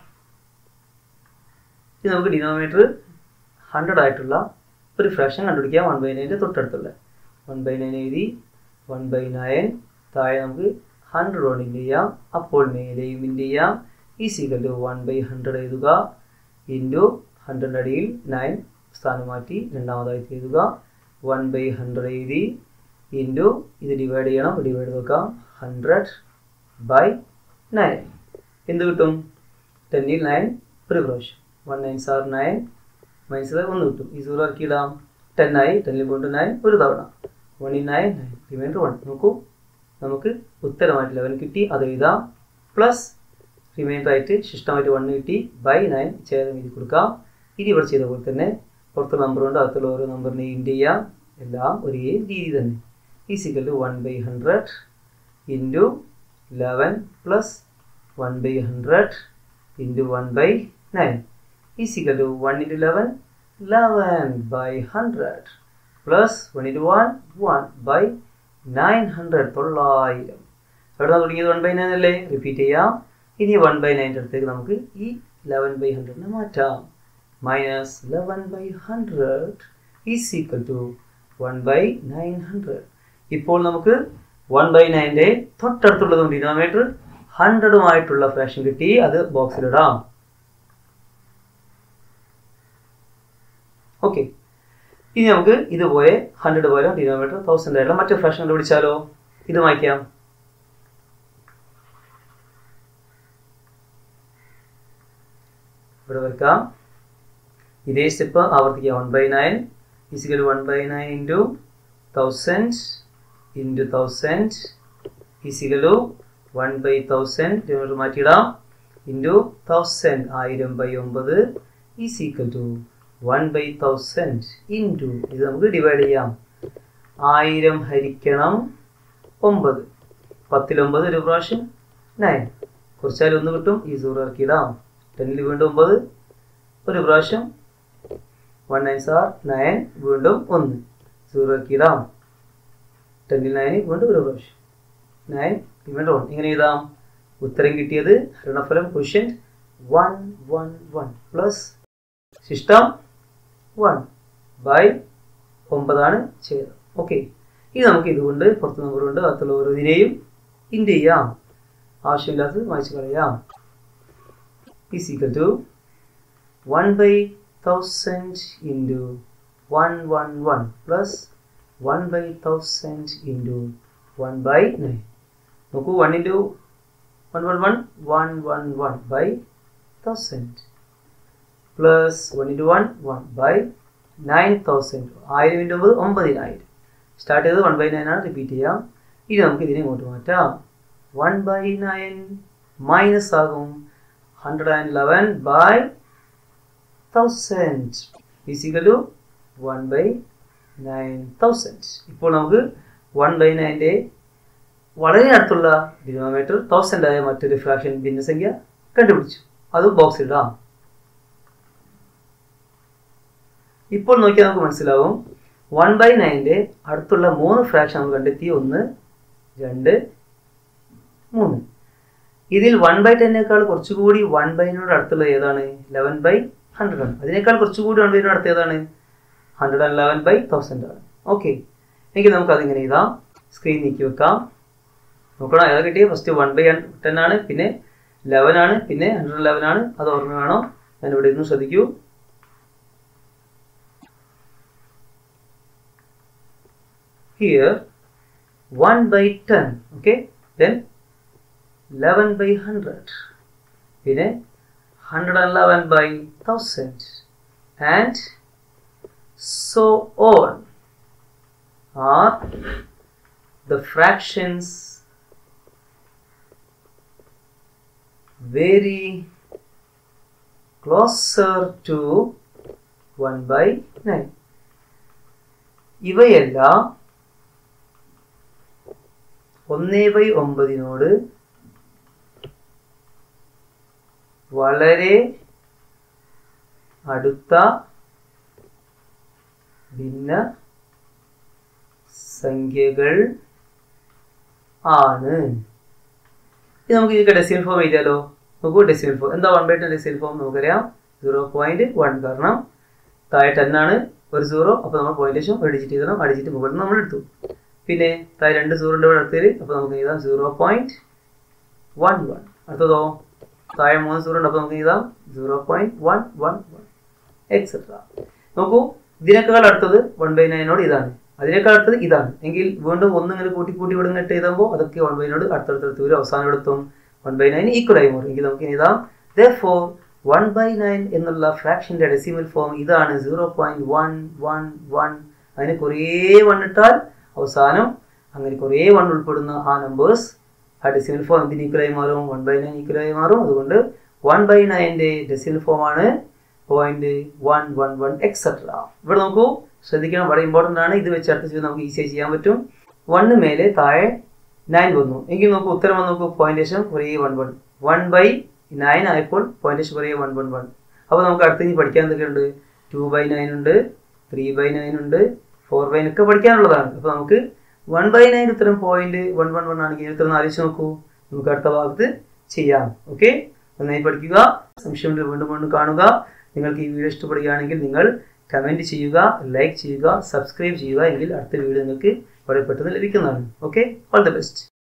ഇത് നമുക്ക് ഡിനോമിനേറ്റർ ഹൺഡ്രഡ് ആയിട്ടുള്ള ഒരു ഫ്രാക്ഷൻ കണ്ടുപിടിക്കാം വൺ ബൈ നയൻ്റെ തൊട്ടടുത്തുള്ള വൺ ബൈ നയൻ എഴുതി വൺ ബൈ നയൻ താഴെ നമുക്ക് ഹൺഡ്രഡ് കൊണ്ട് ഇൻഡ് ചെയ്യാം അപ്പോൾ മേലെയും ഇൻഡ് ചെയ്യാം ഈ equal to one by hundred എഴുതുക ഇൻറ്റു ഹൺഡ്രഡ് അടിയിൽ നയൻ സ്ഥാനം മാറ്റി രണ്ടാമതായിട്ട് എഴുതുക വൺ ബൈ ഹൺഡ്രഡ് എഴുതി ഇൻറ്റു ഇത് ഡിവൈഡ് ചെയ്യണം ഡിവൈഡ് നോക്കാം ഹൺഡ്രഡ് ബൈ നയൻ എന്ത് കിട്ടും ടെന്നിൽ നയൻ ഒരു പ്രാവശ്യം one nine sir nine minus ഒന്ന് കിട്ടും ഈ സീറോ ഇറക്കിയിടാം ടെൻ ആയി ടെന്നിൽ കൊണ്ട് നയൻ ഒരു തവണ വണ്ണിൽ നയൻ നയൻ റിമൈൻഡർ വൺ നോക്കൂ നമുക്ക് ഉത്തരമായിട്ട് ലെവൻ കിട്ടി അത് എഴുതാം പ്ലസ് റിമൈൻഡർ ആയിട്ട് ശിഷ്ടമായിട്ട് വൺ കിട്ടി ബൈ നയൻ ചേർന്ന് എഴുതി കൊടുക്കാം ഇനി ഇവിടെ ചെയ്ത പോലെ തന്നെ പുറത്ത് നമ്പർ കൊണ്ട് അകത്തുള്ള ഓരോ നമ്പറിനെ ഇൻഡ് ചെയ്യാം എല്ലാം ഒരേ രീതി തന്നെ ഈ is equal to one by hundred into eleven plus one by hundred into one by nine is equal to 1 into 11 11 by 100 plus 1 into 1 1 by 900 തൊള്ളായിരം എവിടെ നിന്ന് തുടങ്ങിയത് വൺ ബൈ നയൻ അല്ലേ റിപ്പീറ്റ് ചെയ്യാം ഇനി വൺ ബൈ നയൻ്റെ അടുത്തേക്ക് നമുക്ക് ഈ ലെവൻ ബൈ ഹൺഡ്രഡിനെ മാറ്റാം minus eleven by hundred is equal to one by nine hundred ഇപ്പോൾ നമുക്ക് വൺ ബൈ നയൻ്റെ തൊട്ടടുത്തുള്ളതും ഡിനോമിനേറ്റർ ഹൺഡ്രഡുമായിട്ടുള്ള ഫ്രാക്ഷൻ കിട്ടി അത് ബോക്സിലിടാം ഓക്കെ ഇനി നമുക്ക് ഇതുപോലെ ഹൺഡ്രഡ് പോലെ ഡിനോമീറ്റർ തൗസൻഡ് ആയിട്ടുള്ള മറ്റു ഫ്രാക്ഷൻ കണ്ടുപിടിച്ചാലോ ഇത് വായിക്കാം ഇവിടെ വെക്കാം ഇതേ സ്റ്റെപ്പ് ആവർത്തിക്കുക one by nine is equal one by nine into thousand into thousand ഫിസിക്കലു വൺ ബൈ തൗസൻഡ് ഡിനോമീറ്റർ മാറ്റിയിടാം ഇൻറ്റു തൗസൻഡ് ആയിരം ബൈ ഒമ്പത് is equal to one by thousand into ഇത് നമുക്ക് ഡിവൈഡ് ചെയ്യാം ആയിരം ഹരിക്കണം ഒമ്പത് പത്തിലൊമ്പത് ഒരു പ്രാവശ്യം നയൻ കുറച്ചാൽ ഒന്ന് കിട്ടും ഈ സൂറ് ഇറക്കിയിടാം ടെന്നിൽ വീണ്ടും ഒമ്പത് ഒരു പ്രാവശ്യം വൺ നയൻ സാർ നയൻ വീണ്ടും ഒന്ന് സൂറ് ഇറക്കിയിടാം ടെന്നിൽ നയൻ വീണ്ടും ഒരു പ്രാവശ്യം നയൻ വീണ്ടും വൺ ഇങ്ങനെ എഴുതാം ഉത്തരം കിട്ടിയത് ഹരണഫലം question one one one plus സിസ്റ്റം വൺ ബൈ ഒമ്പതാണ് ചെയ്തത് ഓക്കെ ഇനി നമുക്ക് ഇതുകൊണ്ട് പുറത്ത് നമ്പർ കൊണ്ട് അകത്തുള്ള ഓരോന്നിനെയും ഇൻഡ് ചെയ്യാം ആവശ്യമില്ലാത്തത് വായിച്ചു കളയാം is equal to one by thousand into one one one plus one by thousand into one by nine നോക്കൂ one into one one one one one one by thousand plus one into one one by nine thousand ആയിരം into ഒമ്പത് ഒമ്പതിനായിരം start ചെയ്തത് one by nine ആണ് repeat ചെയ്യാം ഇനി നമുക്ക് ഇതിനെ ഇങ്ങോട്ട് മാറ്റാം വൺ ബൈ നയൻ മൈനസ് ആകും hundred and eleven by thousand is equal to one by nine thousand ഇപ്പോൾ നമുക്ക് വൺ ബൈ നയൻ്റെ വളരെ അടുത്തുള്ള ഡിനോമേറ്റർ തൗസൻഡ് ആയ മറ്റൊരു ഫ്രാക്ഷൻ ഭിന്നസംഖ്യ കണ്ടുപിടിച്ചു അത് ബോക്സിൽ ഇടാം ഇപ്പോൾ നോക്കിയാൽ നമുക്ക് മനസ്സിലാവും വൺ ബൈ നയൻ്റെ അടുത്തുള്ള മൂന്ന് ഫ്രാക്ഷൻ നമ്മൾ കണ്ടെത്തി ഒന്ന് രണ്ട് മൂന്ന് ഇതിൽ വൺ ബൈ ടെന്നേക്കാൾ കുറച്ചുകൂടി വൺ ബൈനോട് അടുത്തുള്ള ഏതാണ് ലെവൻ ബൈ ഹൺഡ്രഡ് ആണ് അതിനേക്കാൾ കുറച്ചുകൂടി വൺ ബൈനോട് അടുത്ത് ഏതാണ് hundred and eleven by thousand ആണ് ഓക്കെ എങ്കിൽ നമുക്ക് അതിങ്ങനെ എഴുതാം സ്ക്രീൻ നീക്കി വെക്കാം നോക്കണം ഏതാ കിട്ടിയത് ഫസ്റ്റ് വൺ ബൈ ടെൻ ആണ് പിന്നെ ലെവൻ ആണ് പിന്നെ ഹൺഡ്രഡ് ലെവൻ ആണ് അത് ഓർമ്മ വേണം ഞാൻ ഇവിടെ ഇരുന്ന് ശ്രദ്ധിക്കൂ here 1 by 10 okay then 11 by 100 പിന്നെ 111 by 1000 and so on are the fractions very closer to 1 by 9 ഇവയെല്ലാം ഒന്നേ ബൈ ഒമ്പതിനോട് വളരെ അടുത്ത ഭിന്ന സംഖ്യകൾ ആണ് ഇനി നമുക്ക് ഇതിന്റെ ഡെസിമൽ ഫോം എഴുതിയാലോ നോക്കൂ ഡെസിമൽ ഫോം എന്താ one by ten decimal form നമുക്കറിയാം സീറോ പോയിന്റ് വൺ കാരണം താഴെ ടെൻ ആണ് ഒരു സീറോ അപ്പോൾ നമ്മൾ പോയിന്റ് ശേഷം ഒരു ഡിജിറ്റ് എഴുതണം ആ ഡിജിറ്റ് മുകളിൽ നമ്മൾ എടുത്തു പിന്നെ താഴെ രണ്ട് സീറോൻ്റെ കൂടെ അടുത്തതിൽ അപ്പോൾ നമുക്ക് എഴുതാം സീറോ പോയിന്റ് വൺ വൺ അടുത്തതോ താഴെ മൂന്ന് സീറോ ഉണ്ട് അപ്പോൾ നമുക്ക് എഴുതാം zero point one one one etcetera നോക്കൂ ഇതിനേക്കാൾ അടുത്തത് വൺ ബൈ നയനോട് ഇതാണ് അതിനേക്കാൾ അടുത്തത് ഇതാണ് എങ്കിൽ വീണ്ടും ഒന്ന് ഇങ്ങനെ കൂട്ടി കൂട്ടി ഇവിടെ ഇങ്ങോട്ട് എഴുതുമ്പോൾ അതൊക്കെ വൺ ബൈനോട് അടുത്തടുത്ത് വരും അവസാനം എടുത്തും വൺ ബൈ നയൻ ഈക്വൽ ആയി മാറും എങ്കിൽ നമുക്ക് എഴുതാം the four one by nine എന്നുള്ള ഫ്രാക്ഷൻ്റെ ഡെസിമൽ ഫോം ഇതാണ് zero point one one one അതിന് കുറേ വൺ ഇട്ടാൽ അവസാനം അങ്ങനെ കുറേ വൺ ഉൾപ്പെടുന്ന ആ നമ്പേഴ്സ് ആ ഡെസിമൽ ഫോം എന്തിന് ഈക്വലായി മാറും വൺ ബൈ നയൻ ഈക്വലായി മാറും അതുകൊണ്ട് വൺ ബൈ നയൻ്റെ ഡെസിമൽ ഫോം ആണ് point one one one etcetera ഇവിടെ നോക്കൂ ശ്രദ്ധിക്കണം വളരെ ഇമ്പോർട്ടൻ്റ് ആണ് ഇത് വെച്ച് അടുത്ത ചെയ്ത് നമുക്ക് ഈസിയായി ചെയ്യാൻ പറ്റും വണ്ണ് മേലെ താഴെ നയൻ വന്നു എങ്കിൽ നോക്കൂ ഉത്തരം വന്ന് നോക്കൂ പോയിന്റേഷൻ കുറേ one one one by nine ആയപ്പോൾ പോയിന്റേഷൻ കുറേ വൺ വൺ വൺ അപ്പോൾ നമുക്ക് അടുത്ത് ഇനി പഠിക്കാൻ എന്തൊക്കെയുണ്ട് ടു ബൈ നയൻ ഉണ്ട് ത്രീ ബൈ നയൻ ഉണ്ട് ഫോർ ബൈ ഒക്കെ പഠിക്കാനുള്ളതാണ് അപ്പോൾ നമുക്ക് വൺ ബൈ നയൻ ഉത്തരം പോയിന്റ് വൺ വൺ വൺ ആണെങ്കിൽ ഉത്തരം ആലോചിച്ച് നോക്കൂ നമുക്ക് അടുത്ത ഭാഗത്ത് ചെയ്യാം ഓക്കെ നന്നായി പഠിക്കുക സംശയം വീണ്ടും വീണ്ടും കാണുക നിങ്ങൾക്ക് ഈ വീഡിയോ ഇഷ്ടപ്പെടുകയാണെങ്കിൽ നിങ്ങൾ കമൻറ്റ് ചെയ്യുക ലൈക്ക് ചെയ്യുക സബ്സ്ക്രൈബ് ചെയ്യുക എങ്കിൽ അടുത്ത വീഡിയോ നിങ്ങൾക്ക് വളരെ പെട്ടെന്ന് ലഭിക്കുന്നതാണ് ഓക്കെ ഓൾ ദ ബെസ്റ്റ്